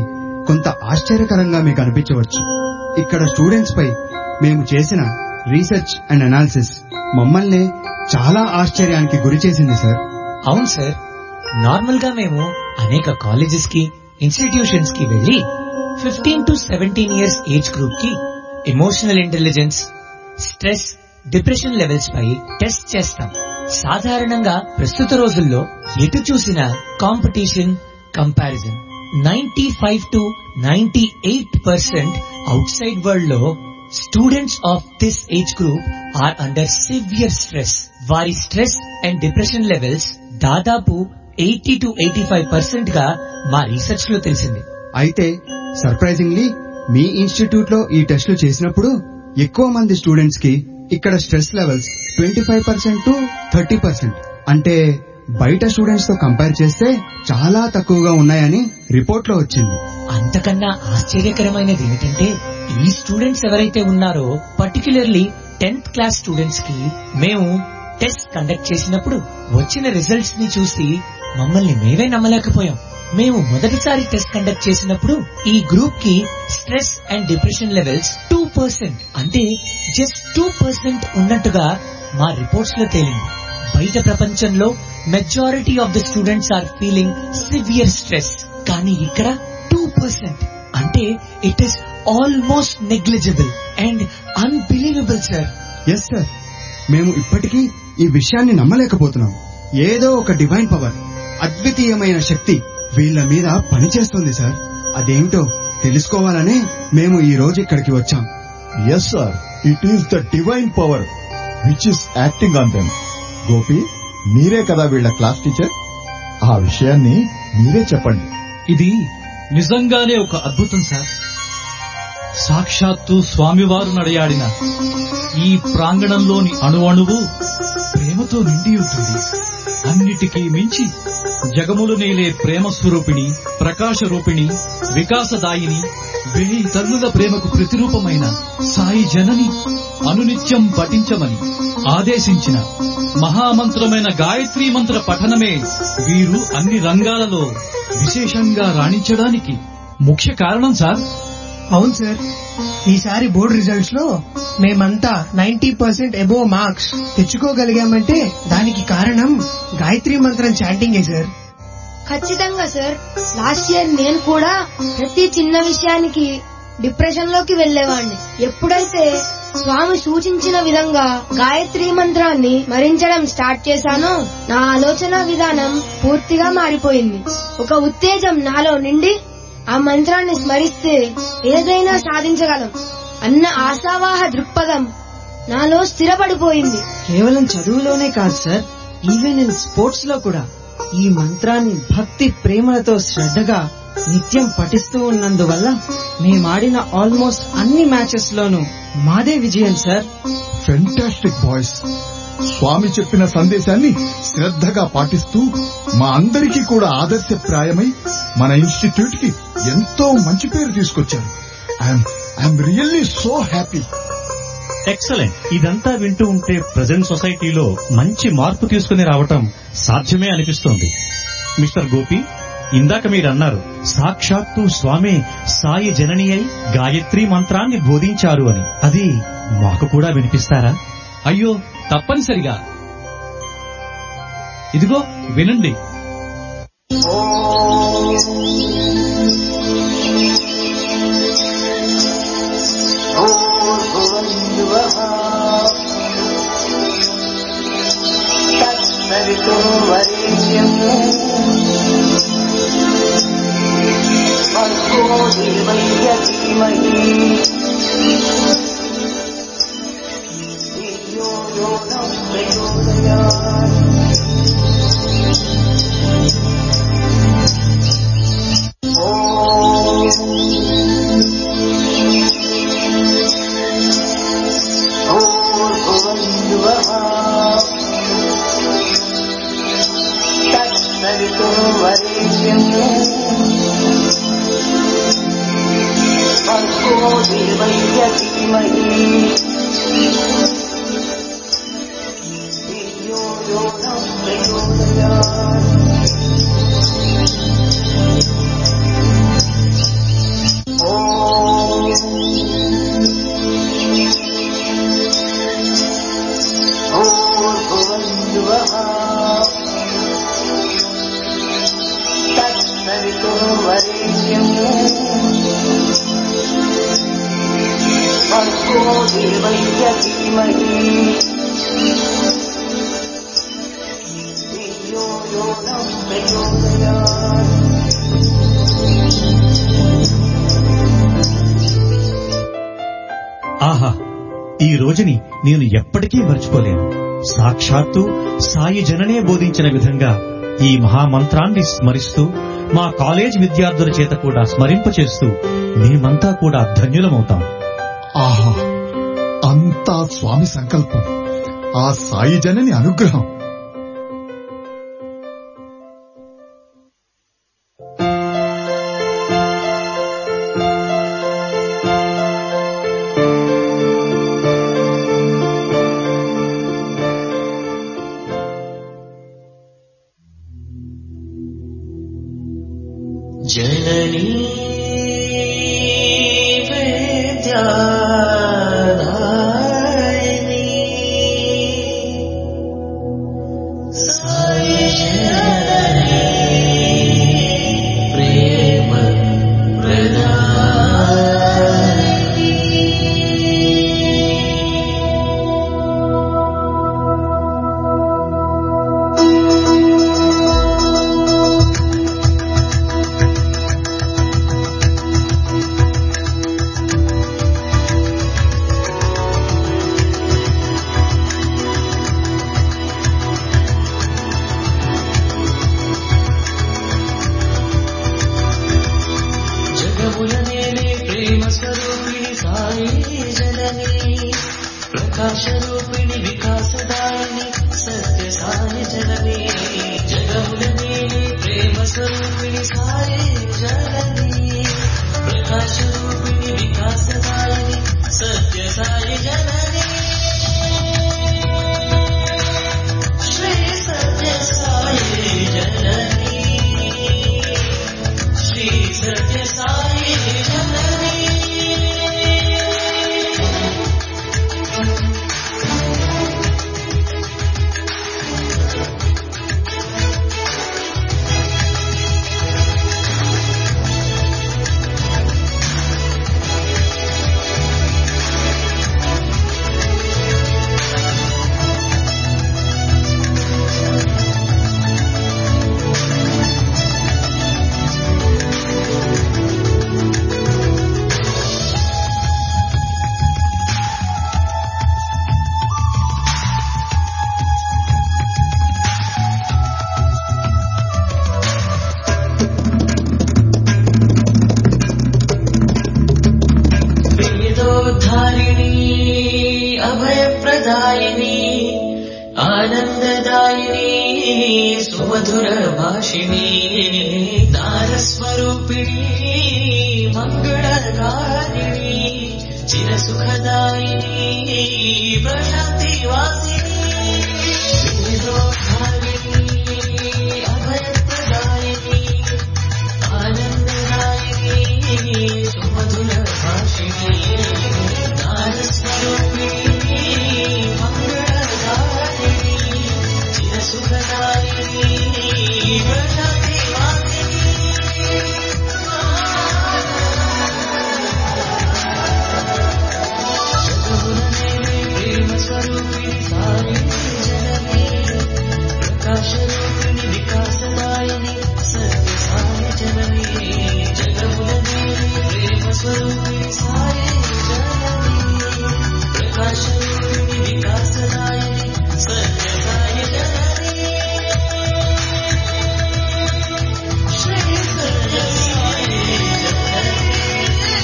కొంత ఆశ్చర్యకరంగా మీకు అనిపించవచ్చు ఇక్కడ స్టూడెంట్స్ పై మేము చేసిన రీసెర్చ్ అండ్ అనాలిసిస్ మమ్మల్ని చాలా ఆశ్చర్యానికి గురి చేసింది సార్ అవును సార్ నార్మల్ గా మేము అనేక కాలేజెస్ కి ఇన్స్టిట్యూషన్స్ కి వెళ్లి fifteen to seventeen years age group కి emotional intelligence stress depression levels పై టెస్ట్ చేస్తాం సాధారణంగా ప్రస్తుత రోజుల్లో ఎటు చూసినా competition comparison ninety five to ninety eight percent outside world లో students of this age group are under severe stress వారి స్ట్రెస్ అండ్ డిప్రెషన్ లెవెల్స్ దాదాపు eighty to eighty five percent గా మా రీసెర్చ్ లో తెలిసింది అయితే సర్ప్రైజింగ్లీ మీ institute లో ఈ టెస్టులు చేసినప్పుడు ఎక్కువ మంది స్టూడెంట్స్ కి ఇక్కడ stress levels twenty five percent to thirty percent అంటే బయట స్టూడెంట్స్ తో కంపేర్ చేస్తే చాలా తక్కువగా ఉన్నాయని రిపోర్ట్ లో వచ్చింది అంతకన్నా ఆశ్చర్యకరమైనది ఏమిటంటే ఈ స్టూడెంట్స్ ఎవరైతే ఉన్నారో పర్టికులర్లీ టెన్త్ క్లాస్ స్టూడెంట్స్ కి మేము టెస్ట్ కండక్ట్ చేసినప్పుడు వచ్చిన రిజల్ట్స్ ని చూసి మమ్మల్ని మేమే నమ్మలేకపోయాం మేము మొదటిసారి టెస్ట్ కండక్ట్ చేసినప్పుడు ఈ గ్రూప్ కి stress and depression levels two percent అంటే జస్ట్ టూ పర్సెంట్ ఉన్నట్టుగా మా రిపోర్ట్స్ లో తేలింది బయట ప్రపంచంలో majority of the students are feeling severe stress కానీ ఇక్కడ టూ పర్సెంట్ అంటే it is almost negligible and unbelievable sir yes sir మేము ఇప్పటికీ ఈ విషయాన్ని నమ్మలేకపోతున్నాం ఏదో ఒక డివైన్ పవర్ అద్వితీయమైన శక్తి వీళ్ళ మీద పనిచేస్తుంది సార్ అదేమిటో తెలుసుకోవాలనే మేము ఈ రోజు ఇక్కడికి వచ్చాం yes sir it is the divine power which is acting on them Gopi మీరే కదా వీళ్ళ క్లాస్ టీచర్ ఆ విషయాన్ని మీరే చెప్పండి ఇది నిజంగానే ఒక అద్భుతం సార్ సాక్షాత్తు స్వామివారు నడయాడిన ఈ ప్రాంగణంలోని అణువణువు ప్రేమతో నిండి ఉంటుంది అన్నిటికీ మించి జగములు నేలే ప్రేమ స్వరూపిణి ప్రకాశ రూపిణి వికాసదాయిని వేయి తల్లుల ప్రేమకు ప్రతిరూపమైన సాయి జనని అనునిత్యం పఠించమని ఆదేశించిన మహామంత్రమైన గాయత్రీ మంత్ర పఠనమే వీరు అన్ని రంగాలలో విశేషంగా రాణించడానికి ముఖ్య కారణం సార్ అవును సార్ ఈసారి బోర్డు రిజల్ట్స్ లో మేమంతా నైన్టీ పర్సెంట్ ఎబో మార్క్స్ తెచ్చుకోగలిగామంటే దానికి కారణం గాయత్రి మంత్రం చాంటింగే సార్ ఖచ్చితంగా సార్ లాస్ట్ ఇయర్ నేను కూడా ప్రతి చిన్న విషయానికి డిప్రెషన్ లోకి వెళ్లేవాడిని ఎప్పుడైతే స్వామి సూచించిన విధంగా గాయత్రి మంత్రాన్ని మరించడం స్టార్ట్ చేశానో నా ఆలోచన విధానం పూర్తిగా మారిపోయింది ఒక ఉత్తేజం నాలో నిండి ఆ మంత్రాన్ని స్మరిస్తే ఏదైనా సాధించగలం అన్న ఆశావాహ దృక్పథం నాలో స్థిరపడిపోయింది కేవలం చదువులోనే కాదు సార్ ఈవెన్ ఇన్ స్పోర్ట్స్ లో కూడా ఈ మంత్రాన్ని భక్తి ప్రేమలతో శ్రద్ధగా నిత్యం పఠిస్తూ ఉన్నందువల్ల మేమాడిన ఆల్మోస్ట్ అన్ని మ్యాచెస్ లోనూ మాదే విజయం సార్ ఫెంటాస్టిక్ బాయ్స్ స్వామి చెప్పిన సందేశాన్ని శ్రద్ధగా పాటిస్తూ మా అందరికీ కూడా ఆదర్శప్రాయమై మన ఇన్స్టిట్యూట్ కి ఎంతో మంచి పేరు తీసుకొచ్చారు I'm really so happy excellent ఇదంతా వింటూ ఉంటే ప్రజెంట్ సొసైటీలో మంచి మార్పు తీసుకుని రావటం సాధ్యమే అనిపిస్తోంది మిస్టర్ గోపి ఇందాక మీరు అన్నారు సాక్షాత్తు స్వామి సాయి జనని అయి గాయత్రి మంత్రాన్ని బోధించారు అని అది మాకు కూడా వినిపిస్తారా అయ్యో తప్పనిసరిగా ఇదిగో వినండి ఆహా ఈ రోజుని నేను ఎప్పటికీ మర్చిపోలేను సాక్షాత్తు సాయి జననే బోధించిన విధంగా ఈ మహామంత్రాన్ని స్మరిస్తూ మా కాలేజ్ విద్యార్థుల చేత కూడా స్మరింపచేస్తూ మేమంతా కూడా ధన్యులమవుతాం ఆహా అంతా స్వామి సంకల్పం ఆ సాయి జనని అనుగ్రహం जननी विद्यादायिनी साई जननी प्रेम प्रदायिनी జగముల నేలే ప్రేమ స్వరూపిణి సాయి జనని ప్రకాశ రూపిణి వికాసదాయిని సత్య సాయి జనని జగముల నేలే ప్రేమ స్వరూపిణి సాయి జనని ప్రకాశ రూపిణి వికాసదాయిని సత్య సాయి జనని శ్రీ సత్య సాయి జనని శ్రీ సత్య సాయి జనని वेदोद्धारिणी अभयप्रदायिनी आनन्ददायिनी सुमधुरभाषिणी नारस्वरूपिणी मङ्गलकारिणी चिरसुखदायिनी प्रशान्तिवासिनी वेदोद्धारिणी अभयप्रदायिनी आनन्ददायिनी सुमधुरभाषिणी नारस्वरूपिणी मङ्गलदायिनी चिरसुखदायिनी प्रेमस्वरूपिणि सारी जननी प्रकाशरूपिणि विकासदायिनि सत्य साई जननी जगमुलनी प्रेमस्वरूपिणि साई जननी प्रकाशरूपिणि विकासदायिनि सत्य साई जननी श्री सत्य साई जननी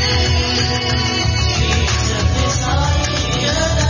श्री सत्य साई जननी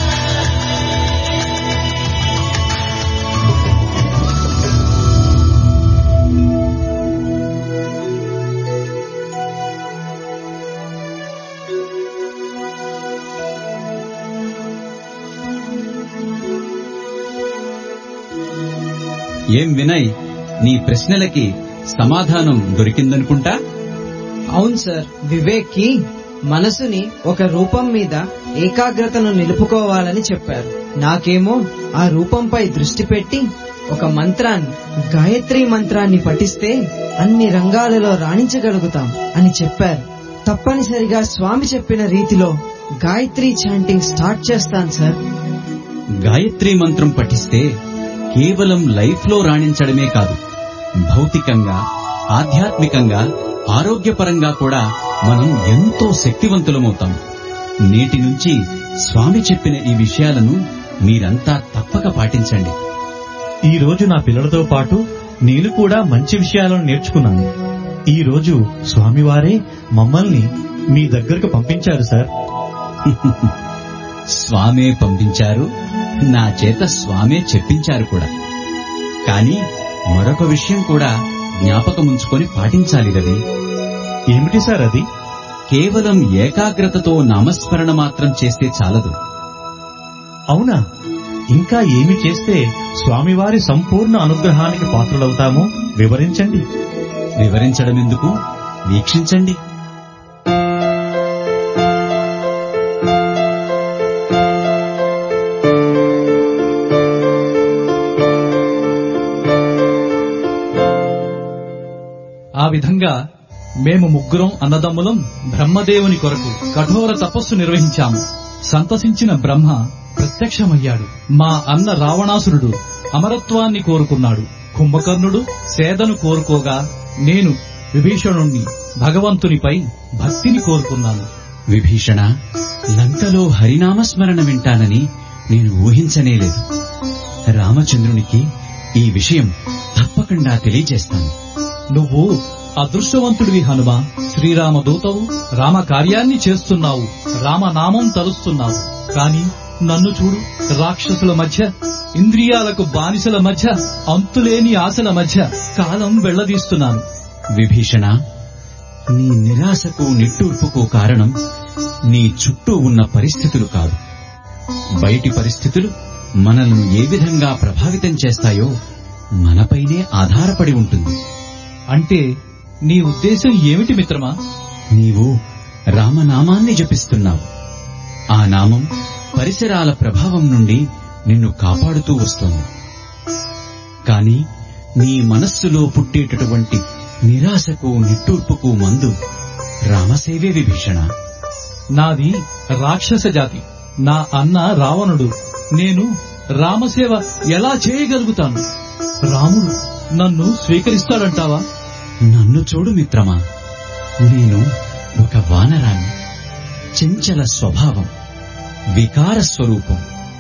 ఏం వినయ్ నీ ప్రశ్నలకి సమాధానం దొరికిందనుకుంటా అవును సార్ వివేక్ కి మనసుని ఒక రూపం మీద ఏకాగ్రతను నిలుపుకోవాలని చెప్పారు నాకేమో ఆ రూపంపై దృష్టి పెట్టి ఒక మంత్రాన్ని గాయత్రి మంత్రాన్ని పఠిస్తే అన్ని రంగాలలో రాణించగలుగుతాం అని చెప్పారు తప్పనిసరిగా స్వామి చెప్పిన రీతిలో గాయత్రి చాంటింగ్ స్టార్ట్ చేస్తాను సార్ గాయత్రి మంత్రం పఠిస్తే కేవలం లైఫ్లో రాణించడమే కాదు భౌతికంగా ఆధ్యాత్మికంగా ఆరోగ్యపరంగా కూడా మనం ఎంతో శక్తివంతులమవుతాం నేటి నుంచి స్వామి చెప్పిన ఈ విషయాలను మీరంతా తప్పక పాటించండి ఈ రోజు నా పిల్లలతో పాటు నేను కూడా మంచి విషయాలను నేర్చుకున్నాను ఈ రోజు స్వామివారే మమ్మల్ని మీ దగ్గరకు పంపించారు సార్ స్వామే పంపించారు నా చేత స్వామే చెప్పించారు కూడా కానీ మరొక విషయం కూడా జ్ఞాపకముంచుకొని పాటించాలి రవి ఏమిటి సార్ అది కేవలం ఏకాగ్రతతో నామస్మరణ మాత్రం చేస్తే చాలదు అవునా ఇంకా ఏమి చేస్తే స్వామివారి సంపూర్ణ అనుగ్రహానికి పాత్రలవుతామో వివరించండి వివరించడం ఎందుకు వీక్షించండి ఆ విధంగా మేము ముగ్గురం అన్నదమ్ములం బ్రహ్మదేవుని కొరకు కఠోర తపస్సు నిర్వహించాము సంతసించిన బ్రహ్మ ప్రత్యక్షమయ్యాడు మా అన్న రావణాసురుడు అమరత్వాన్ని కోరుకున్నాడు కుంభకర్ణుడు సేదను కోరుకోగా నేను విభీషణుణ్ణి భగవంతునిపై భక్తిని కోరుకున్నాను విభీషణ లంకలో హరినామస్మరణ వింటానని నేను ఊహించనేలేదు రామచంద్రునికి ఈ విషయం తప్పకుండా తెలియజేస్తాను నువ్వు అదృష్టవంతుడివి హనుమ శ్రీరామ దూతవు రామ కార్యాన్ని చేస్తున్నావు రామనామం తలుస్తున్నావు కాని నన్ను చూడు రాక్షసుల మధ్య ఇంద్రియాలకు బానిసల మధ్య అంతులేని ఆశల మధ్య కాలం వెళ్లదీస్తున్నాను విభీషణ నీ నిరాశకు నిట్టూర్పుకు కారణం నీ చుట్టూ ఉన్న పరిస్థితులు కాదు బయటి పరిస్థితులు మనల్ని ఏ విధంగా ప్రభావితం చేస్తాయో మనపైనే ఆధారపడి ఉంటుంది అంటే నీ ఉద్దేశం ఏమిటి మిత్రమా నీవు రామనామాన్ని జపిస్తున్నావు ఆ నామం పరిసరాల ప్రభావం నుండి నిన్ను కాపాడుతూ వస్తోంది కాని నీ మనస్సులో పుట్టేటటువంటి నిరాశకు నిట్టూర్పుకు మందు రామసేవే విభీషణ నాది రాక్షస జాతి నా అన్న రావణుడు నేను రామసేవ ఎలా చేయగలుగుతాను రాముడు నన్ను స్వీకరిస్తాడంటావా నన్ను చూడు మిత్రమా నేను ఒక వానరాన్ని చెంచల స్వభావం వికార స్వరూపం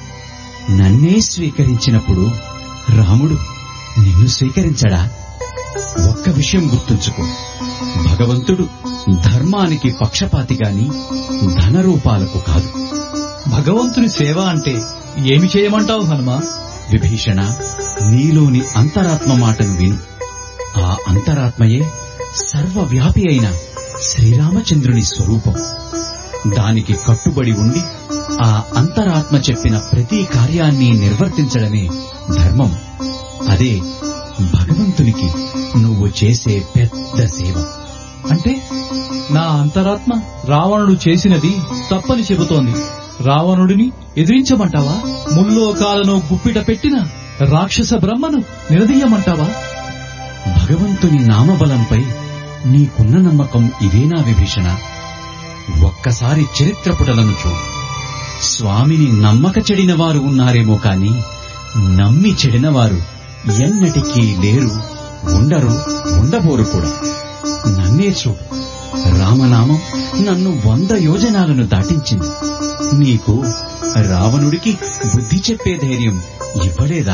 నన్నే స్వీకరించినప్పుడు రాముడు నిన్ను స్వీకరించడా ఒక్క విషయం గుర్తుంచుకో భగవంతుడు ధర్మానికి పక్షపాతి గాని ధనరూపాలకు కాదు భగవంతుని సేవ అంటే ఏమి చేయమంటావు హనుమా విభీషణ నీలోని అంతరాత్మ మాటను విను ఆ అంతరాత్మయే సర్వవ్యాపి అయిన శ్రీరామచంద్రుని స్వరూపం దానికి కట్టుబడి ఉండి ఆ అంతరాత్మ చెప్పిన ప్రతి కార్యాన్ని నిర్వర్తించడమే ధర్మం అదే భగవంతునికి నువ్వు చేసే పెద్ద సేవ అంటే నా అంతరాత్మ రావణుడు చేసినది తప్పని చెబుతోంది రావణుడిని ఎదిరించమంటావా ముల్లోకాలను గుప్పిట పెట్టిన రాక్షస బ్రహ్మను నిలదీయమంటావా భగవంతుని నామబలంపై నీకున్న నమ్మకం ఇవేనా విభీషణ ఒక్కసారి చరిత్ర పుటలను చూడు స్వామిని నమ్మక చెడిన వారు ఉన్నారేమో కాని నమ్మి చెడిన వారు ఎన్నటికీ లేరు ఉండరు ఉండబోరు కూడా నన్నే చూడు రామనామం నన్ను వంద యోజనాలను దాటించింది నీకు రావణుడికి బుద్ధి చెప్పే ధైర్యం ఇవ్వలేదా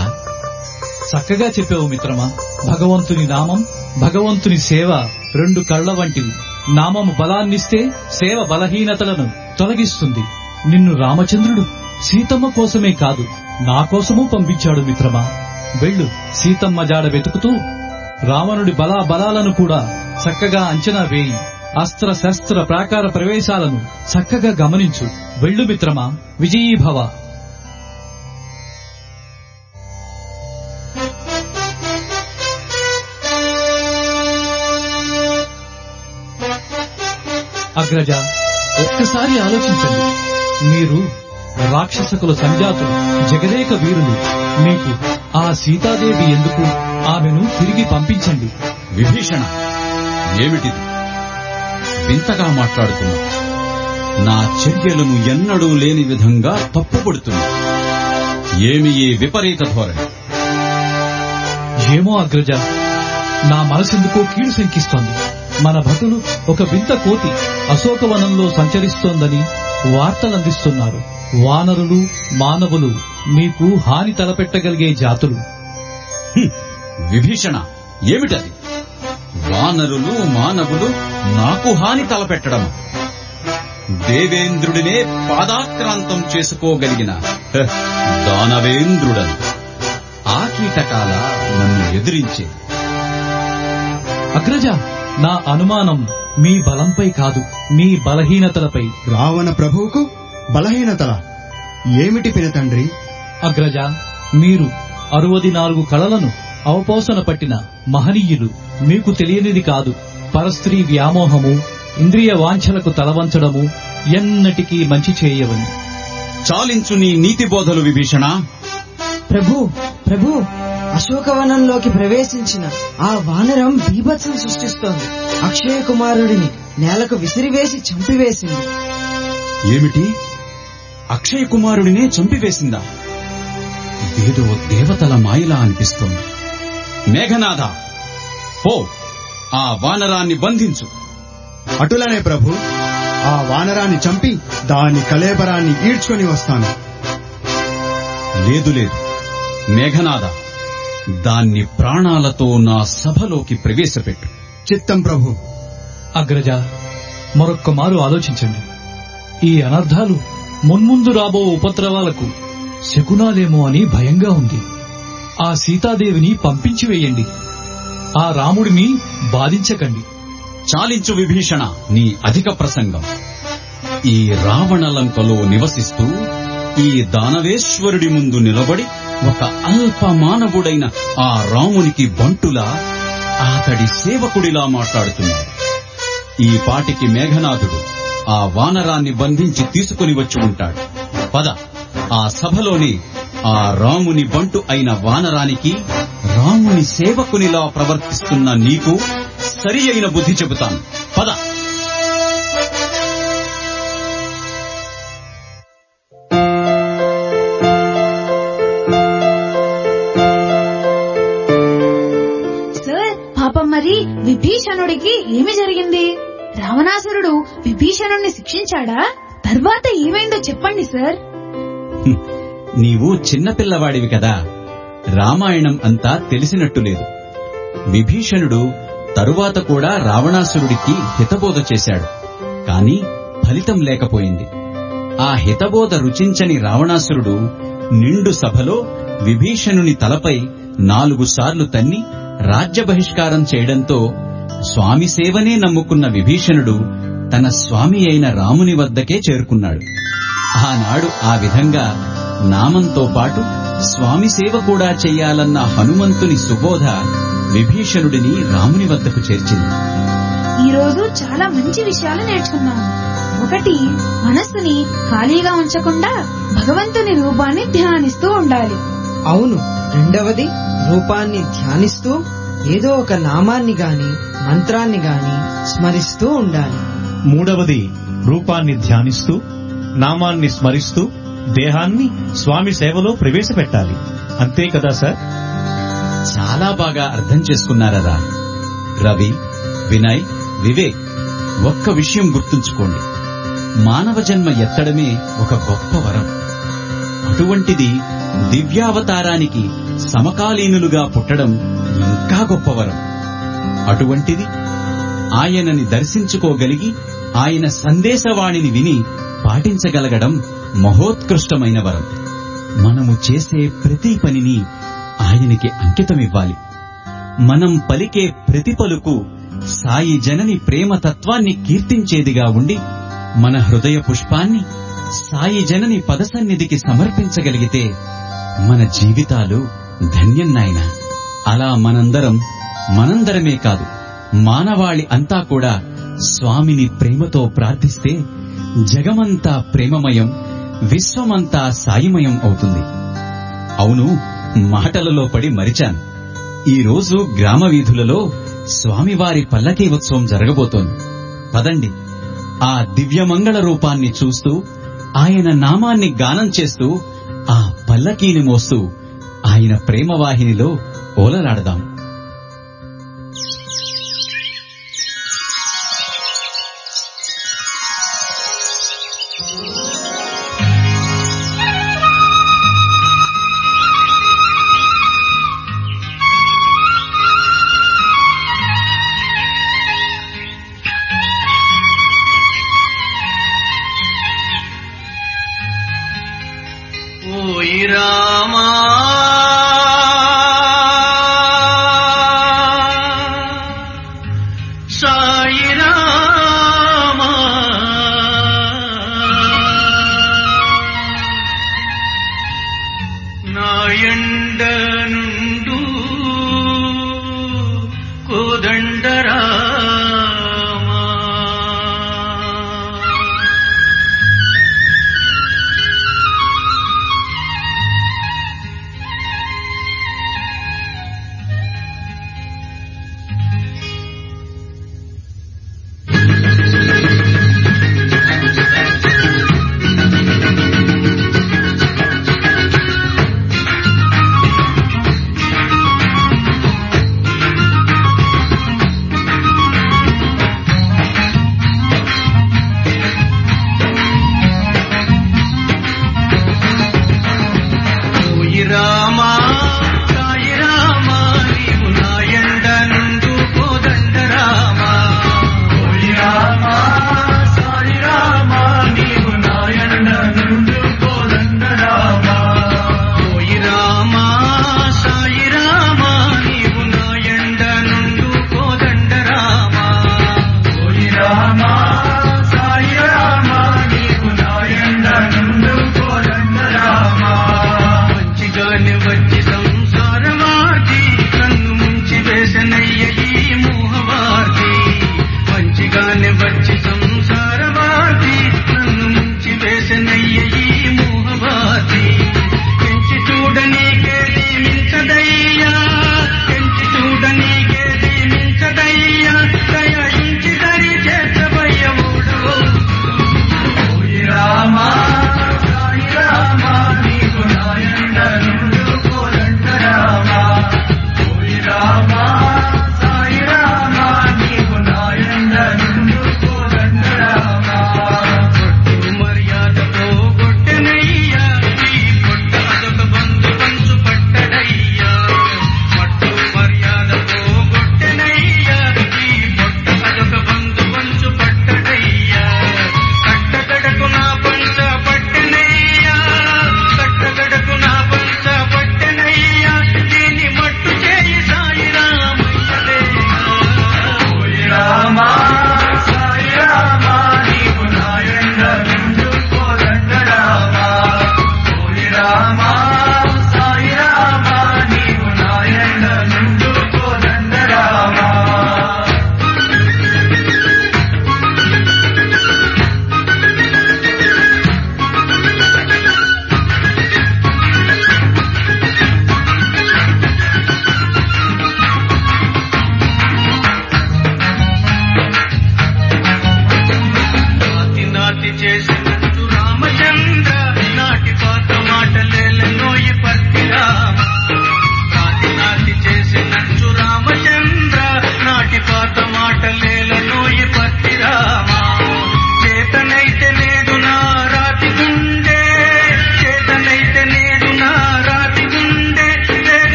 చక్కగా చెప్పావు మిత్రమా భగవంతుని నామం భగవంతుని సేవ రెండు కళ్ల వంటివి నామము బలాన్నిస్తే సేవ బలహీనతలను తొలగిస్తుంది నిన్ను రామచంద్రుడు సీతమ్మ కోసమే కాదు నా కోసమూ పంపించాడు మిత్రమా వెళ్ళు సీతమ్మ జాడ వెతుకుతూ రావణుడి బలా బలాలను కూడా చక్కగా అంచనా వేయి అస్త్ర శస్త్ర ప్రాకార ప్రవేశాలను చక్కగా గమనించు వెళ్ళు మిత్రమా విజయీభవ అగ్రజ ఒక్కసారి ఆలోచించండి మీరు రాక్షసకుల సంజాతులు జగదేక వీరులు మీకు ఆ సీతాదేవి ఎందుకు ఆమెను తిరిగి పంపించండి విభీషణ ఏమిటిది వింతగా మాట్లాడుతున్నా నా చర్యలను ఎన్నడూ లేని విధంగా తప్పుపడుతున్నా ఏమి ఈ విపరీత ధోరణి ఏమో అగ్రజ నా మనసెందుకో కీడు శంకిస్తోంది మన భటులు ఒక వింత కోతి అశోకవనంలో సంచరిస్తోందని వార్తలందిస్తున్నారు వానరులు మానవులు మీకు హాని తలపెట్టగలిగే జాతులు హ్మ్. విభీషణ ఏమిటది వానరులు మానవులు నాకు హాని తలపెట్టడం దేవేంద్రుడినే పాదాక్రాంతం చేసుకోగలిగిన హ, దానవేంద్రుడను ఆ కీటకాల నన్ను ఎదిరించే అగ్రజ నా అనుమానం మీ బలంపై కాదు మీ బలహీనతలపై రావణ ప్రభువుకు బలహీనతల ఏమిటి పినతండ్రి అగ్రజ మీరు అరవది నాలుగు కళలను అవపోసన పట్టిన మహనీయులు మీకు తెలియనిది కాదు పరస్త్రీ వ్యామోహము ఇంద్రియ వాంఛలకు తలవంచడము ఎన్నటికీ మంచి చేయవని చాలించు నీ నీతి బోధలు విభీషణ ప్రభు ప్రభు అశోకవనంలోకి ప్రవేశించిన ఆ వానరం బీభత్సం సృష్టిస్తోంది అక్షయ కుమారుడిని నేలకు విసిరివేసి చంపివేసింది ఏమిటి అక్షయ కుమారుడినే చంపివేసిందా ఇదేదో దేవతల మాయలా అనిపిస్తోంది మేఘనాథ పో ఆ వానరాన్ని బంధించు అటులనే ప్రభు ఆ వానరాన్ని చంపి దాని కలేబరాన్ని ఈడ్చుకొని వస్తాను లేదు లేదు మేఘనాథ దాన్ని ప్రాణాలతో నా సభలోకి ప్రవేశపెట్టు చిత్తం ప్రభు అగ్రజ మరొక్క మారు ఆలోచించండి ఈ అనర్థాలు మున్ముందు రాబో ఉపద్రవాలకు శకునాలేమో అని భయంగా ఉంది ఆ సీతాదేవిని పంపించి వేయండి ఆ రాముడిని బాధించకండి చాలించు విభీషణ నీ అధిక ప్రసంగం ఈ రావణలంకలో నివసిస్తూ ఈ దానవేశ్వరుడి ముందు నిలబడి ఒక అల్ప మానవుడైన ఆ రామునికి బంటులా అతడి సేవకుడిలా మాట్లాడుతున్నాడు ఈ పాటికి మేఘనాథుడు ఆ వానరాన్ని బంధించి తీసుకుని వచ్చి ఉంటాడు పద ఆ సభలోని ఆ రాముని బంటు అయిన వానరానికి రాముని సేవకునిలా ప్రవర్తిస్తున్న నీకు సరి అయిన బుద్ధి చెబుతాను పద సార్ పాపం మరి విభీషణుడికి ఏమి జరిగింది రావణాసురుడు విభీషణుడిని శిక్షించాడా తర్వాత ఏమైందో చెప్పండి సార్ హ్మ్. నీవు చిన్నపిల్లవాడివి కదా రామాయణం అంతా తెలిసినట్టు లేదు విభీషణుడు తరువాత కూడా రావణాసురుడికి హితబోధ చేశాడు కాని ఫలితం లేకపోయింది ఆ హితబోధ రుచించని రావణాసురుడు నిండు సభలో విభీషణుని తలపై నాలుగు సార్లు తన్ని రాజ్య బహిష్కారం చేయడంతో స్వామి సేవనే నమ్ముకున్న విభీషణుడు తన స్వామి అయిన రాముని వద్దకే చేరుకున్నాడు ఆనాడు ఆ విధంగా నామంతో పాటు స్వామి సేవ కూడా చెయ్యాలన్న హనుమంతుని సుబోధ విభీషణుడిని రాముని వద్దకు చేర్చింది ఈ రోజు చాలా మంచి విషయాలు నేర్చుకున్నాము ఒకటి మనస్సుని ఖాళీగా ఉంచకుండా భగవంతుని రూపాన్ని ధ్యానిస్తూ ఉండాలి అవును రెండవది రూపాన్ని ధ్యానిస్తూ ఏదో ఒక నామాన్ని గాని మంత్రాన్ని గాని స్మరిస్తూ ఉండాలి మూడవది రూపాన్ని ధ్యానిస్తూ నామాన్ని స్మరిస్తూ దేహాన్ని స్వామి సేవలో ప్రవేశపెట్టాలి అంతే కదా సార్ చాలా బాగా అర్థం చేసుకున్నారరా రవి వినయ్ వివేక్ ఒక్క విషయం గుర్తుంచుకోండి మానవ జన్మ ఎత్తడమే ఒక గొప్ప వరం అటువంటిది దివ్యావతారానికి సమకాలీనులుగా పుట్టడం ఇంకా గొప్ప వరం అటువంటిది ఆయనని దర్శించుకోగలిగి ఆయన సందేశవాణిని విని పాటించగలగడం మహోత్కృష్టమైన వరం మనము చేసే ప్రతి పనిని ఆయనకి అంకితమివ్వాలి మనం పలికే ప్రతి పలుకు సాయి జనని ప్రేమ తత్వాన్ని కీర్తించేదిగా ఉండి మన హృదయ పుష్పాన్ని సాయి జనని పదసన్నిధికి సమర్పించగలిగితే మన జీవితాలు ధన్యం నాయనా అలా మనందరం మనందరమే కాదు మానవాళి అంతా కూడా స్వామిని ప్రేమతో ప్రార్థిస్తే జగమంతా ప్రేమమయం విశ్వమంతా సాయిమయం అవుతుంది అవును మాటలలో పడి మరిచాను ఈ రోజు గ్రామ వీధులలో స్వామివారి పల్లకీ ఉత్సవం జరగబోతోంది పదండి ఆ దివ్యమంగళ రూపాన్ని చూస్తూ ఆయన నామాన్ని గానం చేస్తూ ఆ పల్లకీని మోస్తూ ఆయన ప్రేమవాహినిలో ఓలలాడదాం ఓయి రామా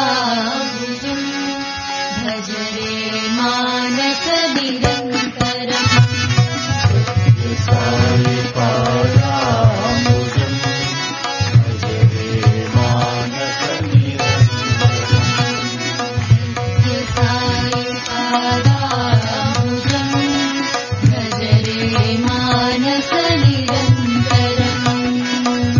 पादाबुजम् भज रे मानस निरन्तरम् साई पादाबुजम् भज रे मानस निरन्तरम्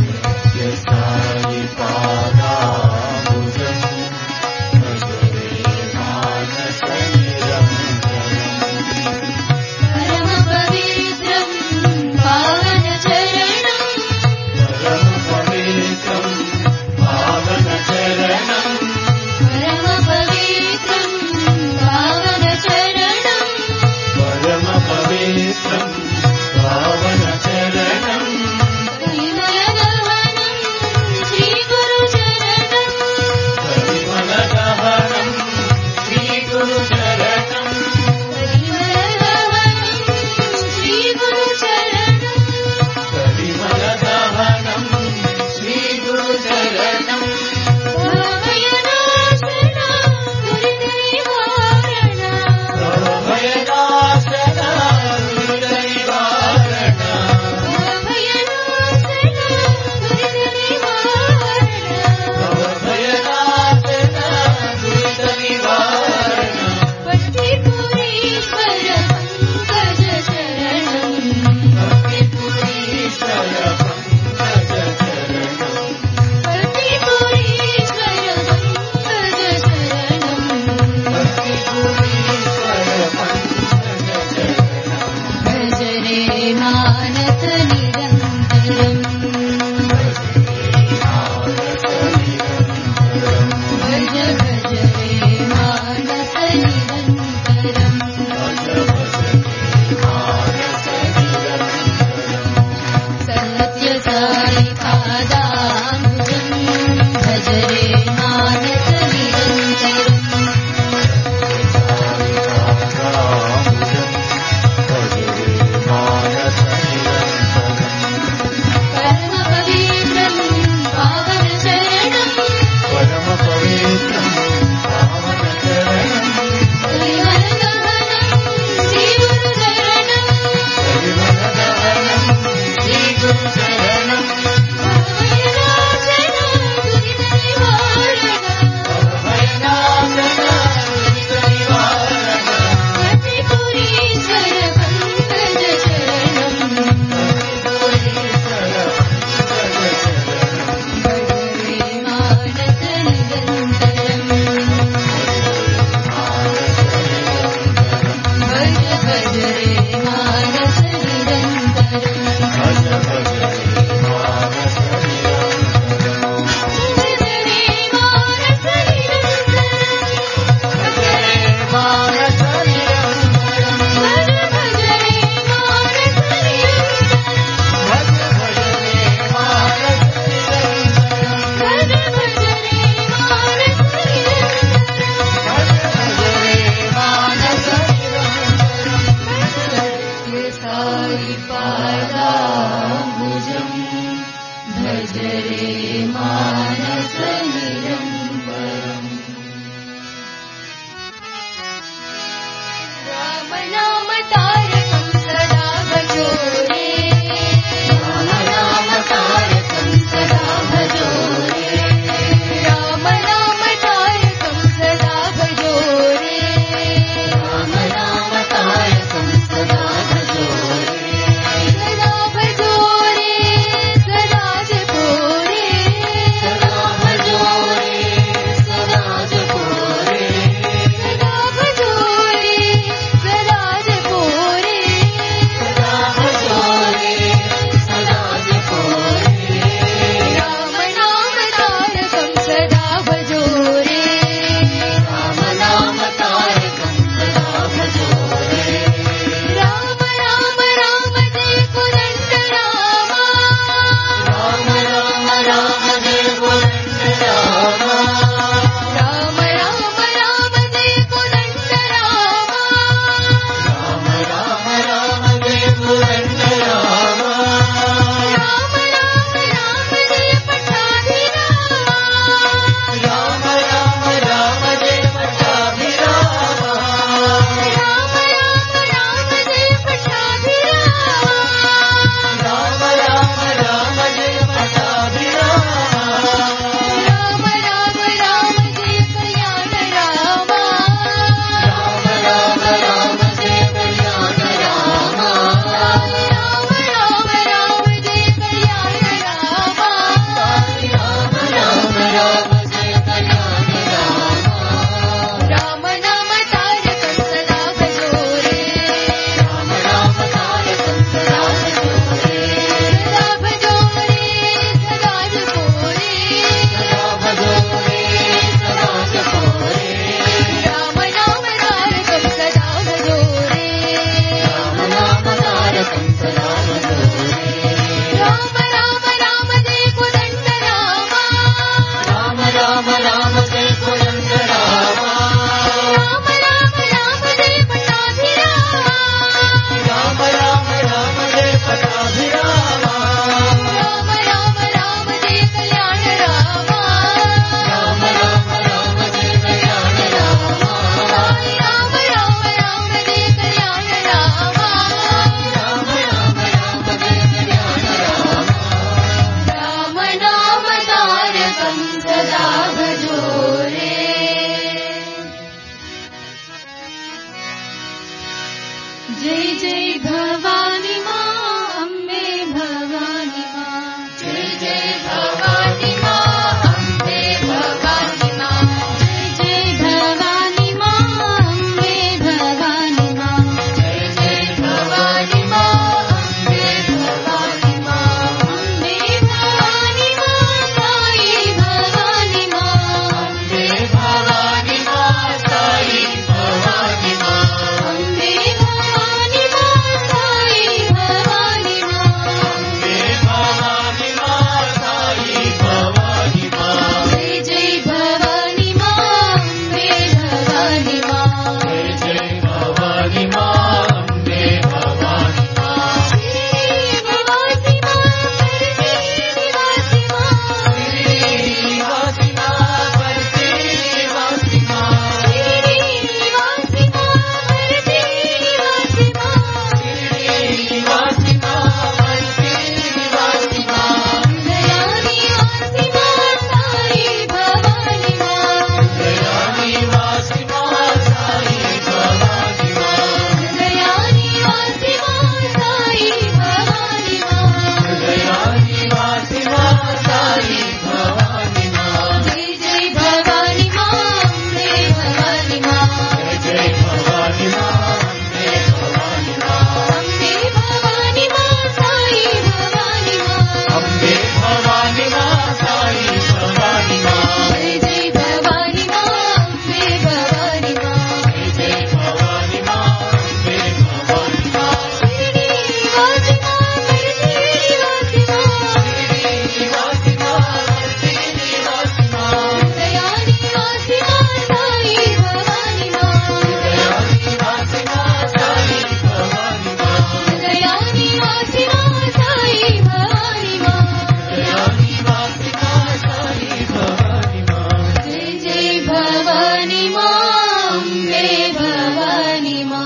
भवानि माम्बे भवानि मा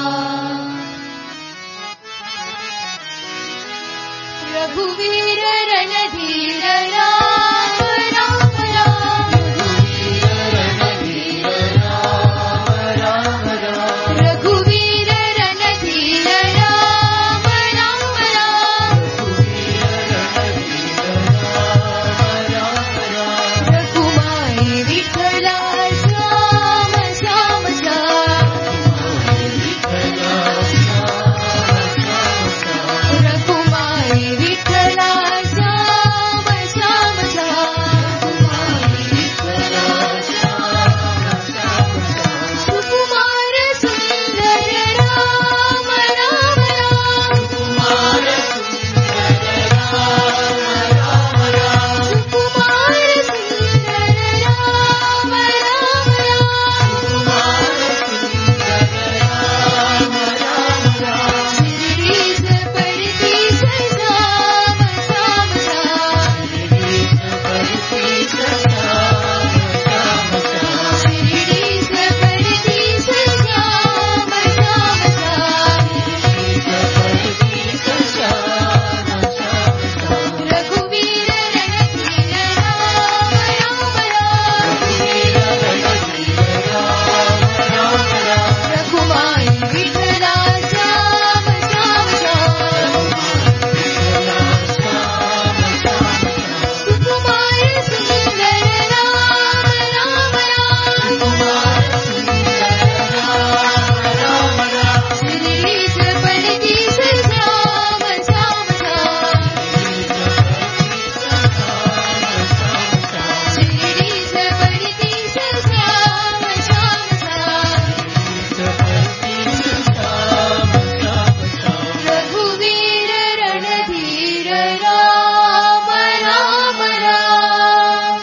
रघुवीर रणधीर राम राम राम रघुवीर रणधीर राम राम राम रघुमाई विठ्ठला श्याम श्याम श्याम रघुमाई विठ्ठला श्याम श्याम श्याम सुकुमार सुंदर राम राम राम सुकुमार सुकुमार सुंदर राम राम राम शिरीष परतीश श्याम श्याम शिरीष परतीश श्याम श्याम रघुवीर रणधीर राम राम राम रघुमाई विठ्ठला श्याम श्याम सुकुमार सुंदर राम राम राम शिरीष परतीश श्याम श्याम शिरीष परतीश श्याम श्याम रघुवीर रणधीर राम राम राम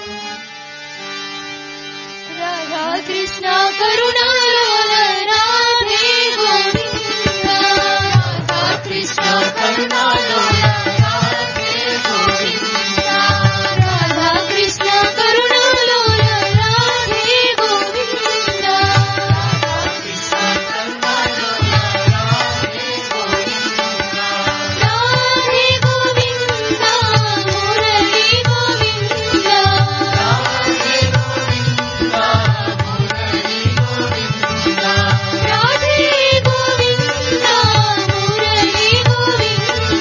राधा कृष्ण करुणालोल राधे गोविन्द राधा कृष्ण करुणालोल राधे गोविन्द राधा कृष्ण करुणालोल राधे गोविन्द राधा कृष्ण करुणालोल राधे गोविन्द राधे गोविन्द मुरली गोविन्द राधे राधे गोविन्द मुरली गोविन्द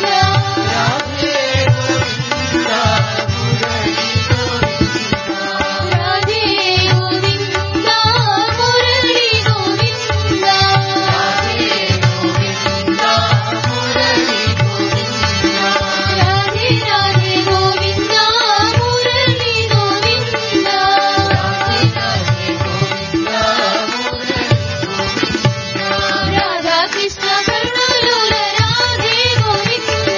राधे गोविन्द मुरली गोविन्द राधे राधे गोविन्द मुरली गोविन्द राधा कृष्ण करुणालोल राधे गोविन्द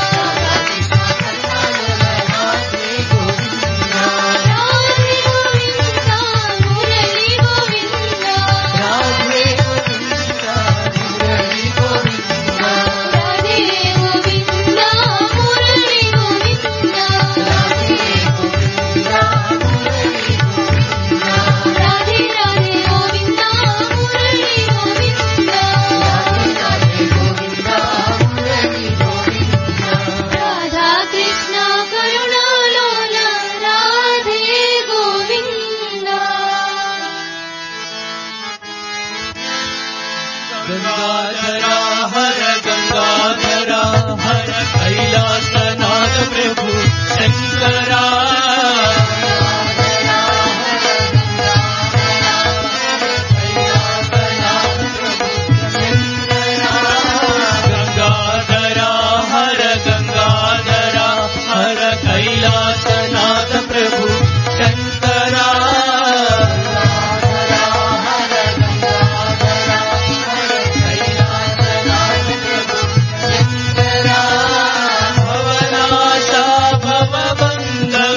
राधे गोविन्द मुरली गोविन्द राधे गोविन्द मुरली गोविन्द राधे राधे गोविन्द मुरली गोविन्द राधा कृष्ण करुणालोल राधे गोविन्द गंगाधरा हर गंगाधरा हर कैलासनाथ प्रभु शंकरा गंगाधरा हर गंगाधरा हर कैलासनाथ प्रभु शंकरा भवनाशा भवबन्ध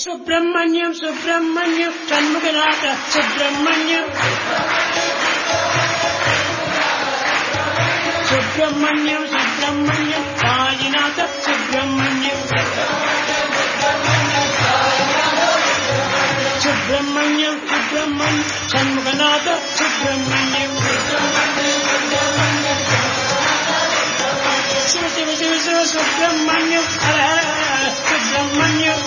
సుబ్రహ్మణ్యం సుబ్రహ్మణ్యం షణ్ముఖనాథ సుబ్రహ్మణ్యం సుబ్రహ్మణ్యం సుబ్రహ్మణ్యం సాయినాథ సుబ్రహ్మణ్యం సుబ్రహ్మణ్యం సుబ్రహ్మణ్యం షణ్ముఖనాథ సుబ్రహ్మణ్యం శివ శివ శివ శివ సుబ్రహ్మణ్యం హర హర హర సుబ్రహ్మణ్యం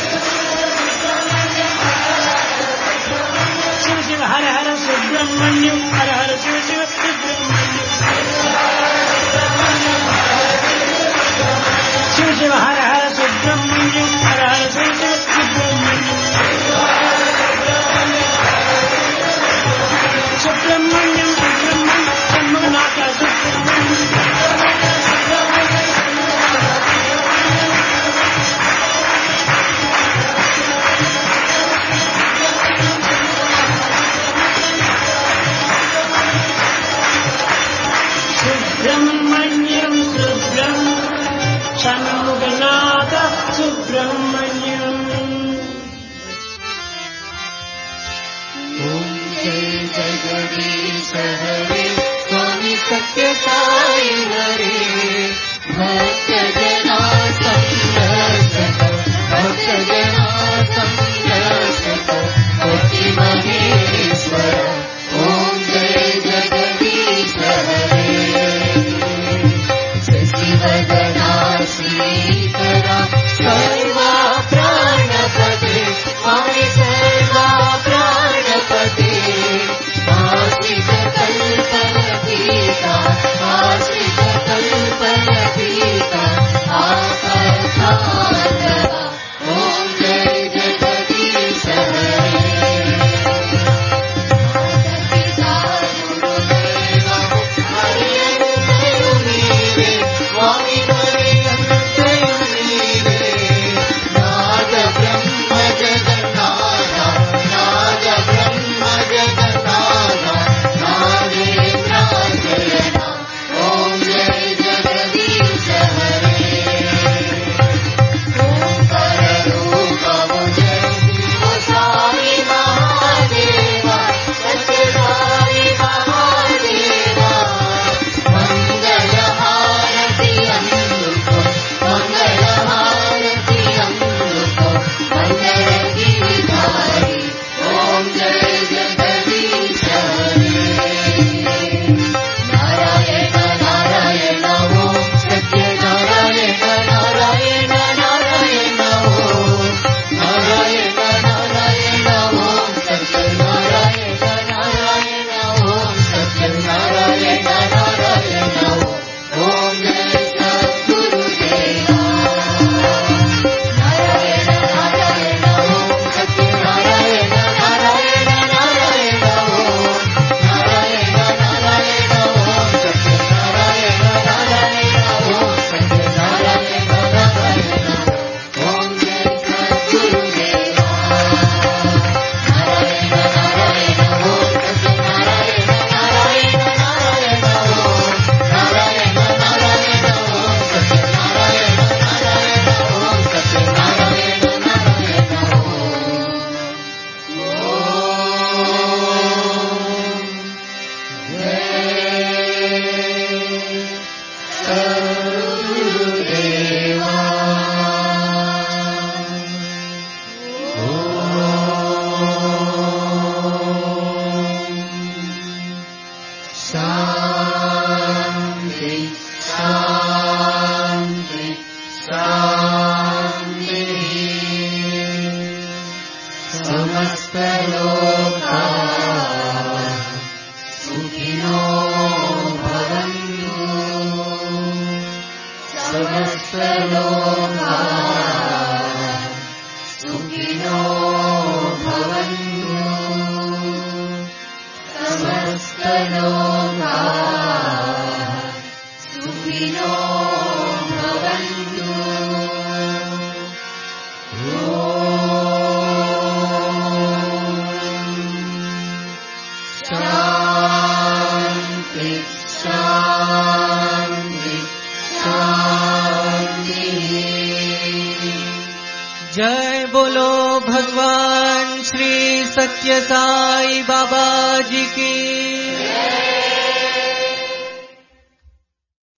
శివ శివ హర హర సుబ్రహ్మణ్యం హర హర శివ శివ సుబ్రహ్మణ్యం శివ శివ హర హర సుబ్రహ్మణ్యం హర హర శివ శివ సుబ్రహ్మణ్యం సుబ్రహ్మణ్యం సుబ్రహ్మణ్యం షణ్ముఖనాథ సుబ్రహ్మణ్యం సుబ్రహ్మణ్యం సుబ్రహ్మ షణ్ముఖనాథ సుబ్రహ్మణ్యం ॐ जय जगदीश हरे स्वामी सत्य साई हरे भक्त जना संरक्षक भक्त जना संरक्षक भक्ति महेश्वर ॐ जय जगदीश हरे शशिवदना श्रीकरा सर्वा प्राणपते स्वामी सर्वा प्राणपते आश्रित कल्पलतीका आश्रित कल्पलतीका आपद्बान्धवा ॐ जय जगदीश हरे पिता गुरुदेवा हरियन्तयुनीरे स्वामी हरियन्तयुनीरे नाद ब्रह्म जगन्नाथ नाद ब्रह्म जगन्नाथ नागेन्द्राजयना ॐ जय जगदीश हरे ओंकार रूपम जय शिव साई महादेवा सत्य साई महादेवा मंगल हारति अंदुको मंगल हारति अंदुको मंगल गिरिधारी ओम जय जगदीश हरे नारायण नारायण ओम सत्य नारायण नारायण नारायण ओम नारायण नारायण ओम सत्य नारायण नारायण ओम सत्य नारायण नारायण ओम ओम जय सद्गुरुदेवा नारायण नारायण ओम सत्य नारायण नारायण नारायण ओम नारायण नारायण ओम सत्य नारायण नारायण ओम सत्य नारायण नारायण ओम जय सद्गुरुदेवा नारायण नारायण ओम सत्य नारायण नारायण नारायण ओम नारायण नारायण ओम सत्य नारायण नारायण ओम सत्य नारायण नारायण शान्ति शान्ति शान्ति समस्तलोका सुखिनो भवन्तु समस्तलोका सुखिनो भवन्तु समस्तलोका सुखिनो भवन्तु शान्ति शान्ति शान्ति जय बोलो भगवान श्री सत्य साई बाबा जी की